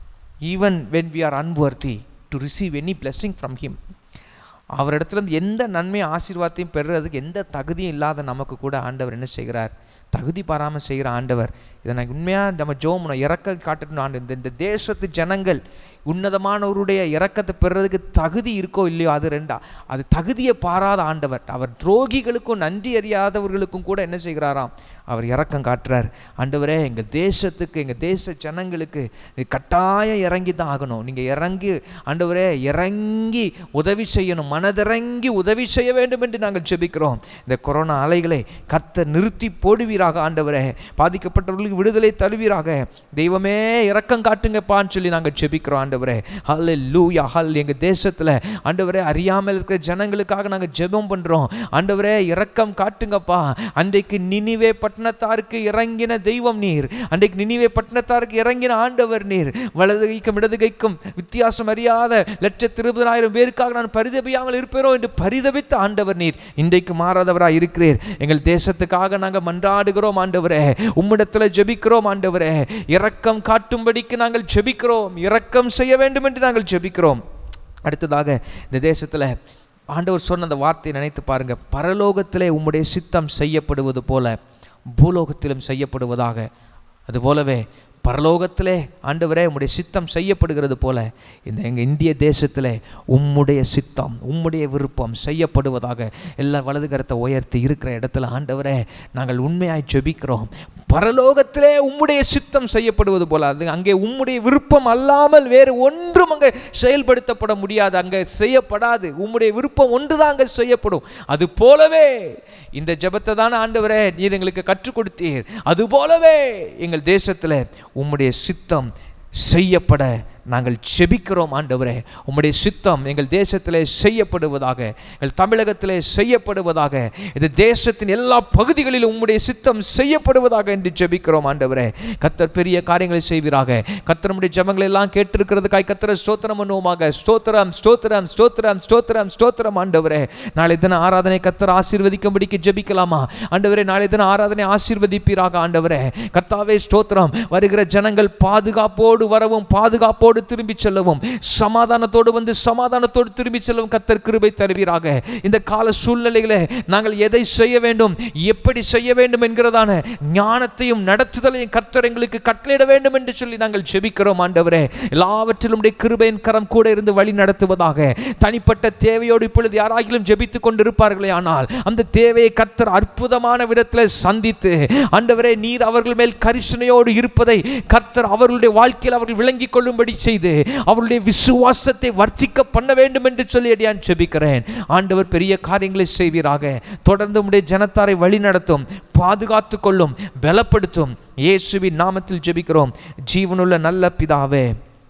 even when we are unworthy to receive any blessing from him அவரிடத்துலேருந்து எந்த நன்மை ஆசீர்வாதத்தையும் பெறுறதுக்கு எந்த தகுதியும் இல்லாத நமக்கு கூட ஆண்டவர் என்ன செய்கிறார் தகுதி பாராமல் செய்கிற ஆண்டவர் இதை நான் உண்மையாக நம்ம ஜோமணும் இறக்க காட்டணும் ஆண்டு இந்த இந்த தேசத்து ஜனங்கள் உன்னதமானவருடைய இறக்கத்தை பெறுறதுக்கு தகுதி இருக்கோ இல்லையோ அது ரெண்டா அது தகுதியை பாராத ஆண்டவர் அவர் துரோகிகளுக்கும் நன்றி அறியாதவர்களுக்கும் கூட என்ன செய்கிறாராம் அவர் இறக்கம் காட்டுறார் ஆண்டவரே எங்கள் தேசத்துக்கு எங்கள் தேச ஜனங்களுக்கு நீ கட்டாயம் இறங்கி தான் ஆகணும் நீங்கள் இறங்கி ஆண்டவரே இறங்கி உதவி செய்யணும் மனதிறங்கி உதவி செய்ய வேண்டும் என்று நாங்கள் ஜெபிக்கிறோம் இந்த கொரோனா அலைகளை கத்த நிறுத்தி போடுவீராக ஆண்டவரே பாதிக்கப்பட்டவர்களுக்கு விடுதலை தருவீராக தெய்வமே இறக்கம் காட்டுங்கப்பான்னு சொல்லி நாங்கள் ஜெபிக்கிறோம் ஆண்டவரே ஹல்ல லூயா ஹல் எங்கள் தேசத்தில் ஆண்டவரே அறியாமல் இருக்கிற ஜனங்களுக்காக நாங்கள் ஜெபம் பண்ணுறோம் ஆண்டவரே இரக்கம் காட்டுங்கப்பா அன்றைக்கு நினிவே பட்டணத்தாருக்கு இறங்கின தெய்வம் நீர் அன்றைக்கு நினிவே பட்டணத்தாருக்கு இறங்கின ஆண்டவர் நீர் வலது கைக்கும் இடது கைக்கும் வித்தியாசம் அறியாத லட்சத்து இருபதாயிரம் பேருக்காக நான் பரிதபியாமல் இருப்பேனோ என்று பரிதபித்த ஆண்டவர் நீர் இன்றைக்கு மாறாதவராக இருக்கிறீர் எங்கள் தேசத்துக்காக நாங்கள் மன்றாடுகிறோம் ஆண்டவரே உம்மிடத்தில் ஜெபிக்கிறோம் ஆண்டவரே இரக்கம் காட்டும்படிக்கு நாங்கள் ஜெபிக்கிறோம் இரக்கம் செய்ய வேண்டும் என்று நாங்கள் ஜெபிக்கிறோம் அடுத்ததாக இந்த தேசத்தில் ஆண்டவர் சொன்ன அந்த வார்த்தையை நினைத்து பாருங்க பரலோகத்திலே உம்முடைய சித்தம் செய்யப்படுவது போல பூலோகத்திலும் செய்யப்படுவதாக அதுபோலவே பரலோகத்திலே ஆண்டவரே உம்முடைய சித்தம் செய்யப்படுகிறது போல இந்த எங்கள் இந்திய தேசத்திலே உம்முடைய சித்தம் உம்முடைய விருப்பம் செய்யப்படுவதாக எல்லா வலது கரத்தை உயர்த்தி இருக்கிற இடத்துல ஆண்டவரே நாங்கள் உண்மையாய் ஜெபிக்கிறோம் பரலோகத்திலே உம்முடைய சித்தம் செய்யப்படுவது போல அது அங்கே உம்முடைய விருப்பம் அல்லாமல் வேறு ஒன்றும் அங்கே செயல்படுத்தப்பட முடியாது அங்கே செய்யப்படாது உம்முடைய விருப்பம் ஒன்று தான் அங்கே செய்யப்படும் அது போலவே இந்த ஜெபத்தை தானே ஆண்டவரே நீர் எங்களுக்கு கற்றுக் கொடுத்தீர் அது போலவே எங்கள் தேசத்தில் உம்முடைய சித்தம் செய்யப்பட நாங்கள் செபிக்கிறோம் ஆண்டவரே உம்முடைய சித்தம் எங்கள் தேசத்திலே செய்யப்படுவதாக எங்கள் தமிழகத்திலே செய்யப்படுவதாக இந்த தேசத்தின் எல்லா பகுதிகளிலும் உம்முடைய சித்தம் செய்யப்படுவதாக என்று ஜெபிக்கிறோம் ஆண்டவரே கத்தர் பெரிய காரியங்களை செய்வீராக கத்தர் நம்முடைய ஜெபங்களை எல்லாம் கேட்டிருக்கிறதுக்காய் கத்தரை ஸ்தோத்திரம் பண்ணுவோமாக ஸ்தோத்திரம் ஸ்தோத்திரம் ஸ்தோத்திரம் ஸ்தோத்திரம் ஸ்தோத்திரம் ஆண்டவரே நாளை தின ஆராதனை கத்தர் ஆசீர்வதிக்கும்படிக்கு ஜெபிக்கலாமா ஆண்டவரே நாளை தின ஆராதனை ஆசீர்வதிப்பீராக ஆண்டவரே கத்தாவே ஸ்தோத்திரம் வருகிற ஜனங்கள் பாதுகாப்போடு வரவும் பாதுகாப்போடு திரும்பி செல்லவும் சமாதானத்தோடு வந்து சமாதானத்தோடு திரும்பி செல்லவும் கத்தர் கிருபை தருவீராக இந்த கால சூழ்நிலைகளை நாங்கள் எதை செய்ய வேண்டும் எப்படி செய்ய வேண்டும் என்கிறதான ஞானத்தையும் நடத்துதலையும் கர்த்தர் எங்களுக்கு கட்டளையிட வேண்டும் என்று சொல்லி நாங்கள் ஜெபிக்கிறோம் ஆண்டவரே எல்லாவற்றிலும் உடைய கிருபையின் கரம் கூட இருந்து வழி நடத்துவதாக தனிப்பட்ட தேவையோடு இப்பொழுது யாராகிலும் ஜெபித்துக் கொண்டிருப்பார்களே ஆனால் அந்த தேவையை கர்த்தர் அற்புதமான விதத்தில் சந்தித்து ஆண்டவரே நீர் அவர்கள் மேல் கரிசனையோடு இருப்பதை கர்த்தர் அவர்களுடைய வாழ்க்கையில் அவர்கள் விளங்கிக் கொள்ளும்படி செய்து அவருடைய விசுவாசத்தை வர்த்திக்க பண்ண வேண்டும் என்று சொல்லி அடியான் ஜெபிக்கிறேன் ஆண்டவர் பெரிய காரியங்களை செய்வீராக தொடர்ந்து உடைய ஜனத்தாரை வழி நடத்தும் பாதுகாத்து கொள்ளும் பலப்படுத்தும் இயேசுவின் நாமத்தில் ஜெபிக்கிறோம் ஜீவனுள்ள நல்ல பிதாவே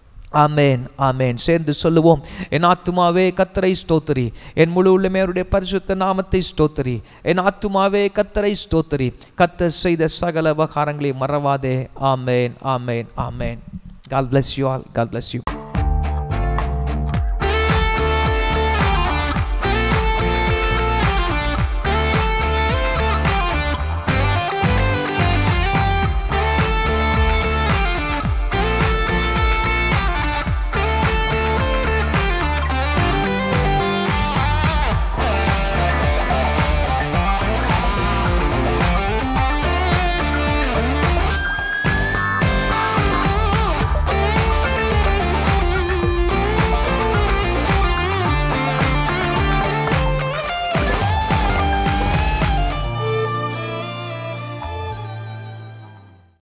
ஆமேன் ஆமேன் சேர்ந்து சொல்லுவோம் என் ஆத்துமாவே கத்தரை ஸ்தோத்திரி என் முழு உள்ளமே அவருடைய பரிசுத்த நாமத்தை ஸ்தோத்திரி என் ஆத்துமாவே கத்தரை ஸ்தோத்திரி கத்தர் செய்த சகல உபகாரங்களை மறவாதே ஆமேன் ஆமேன் ஆமேன் God bless you all. God bless you.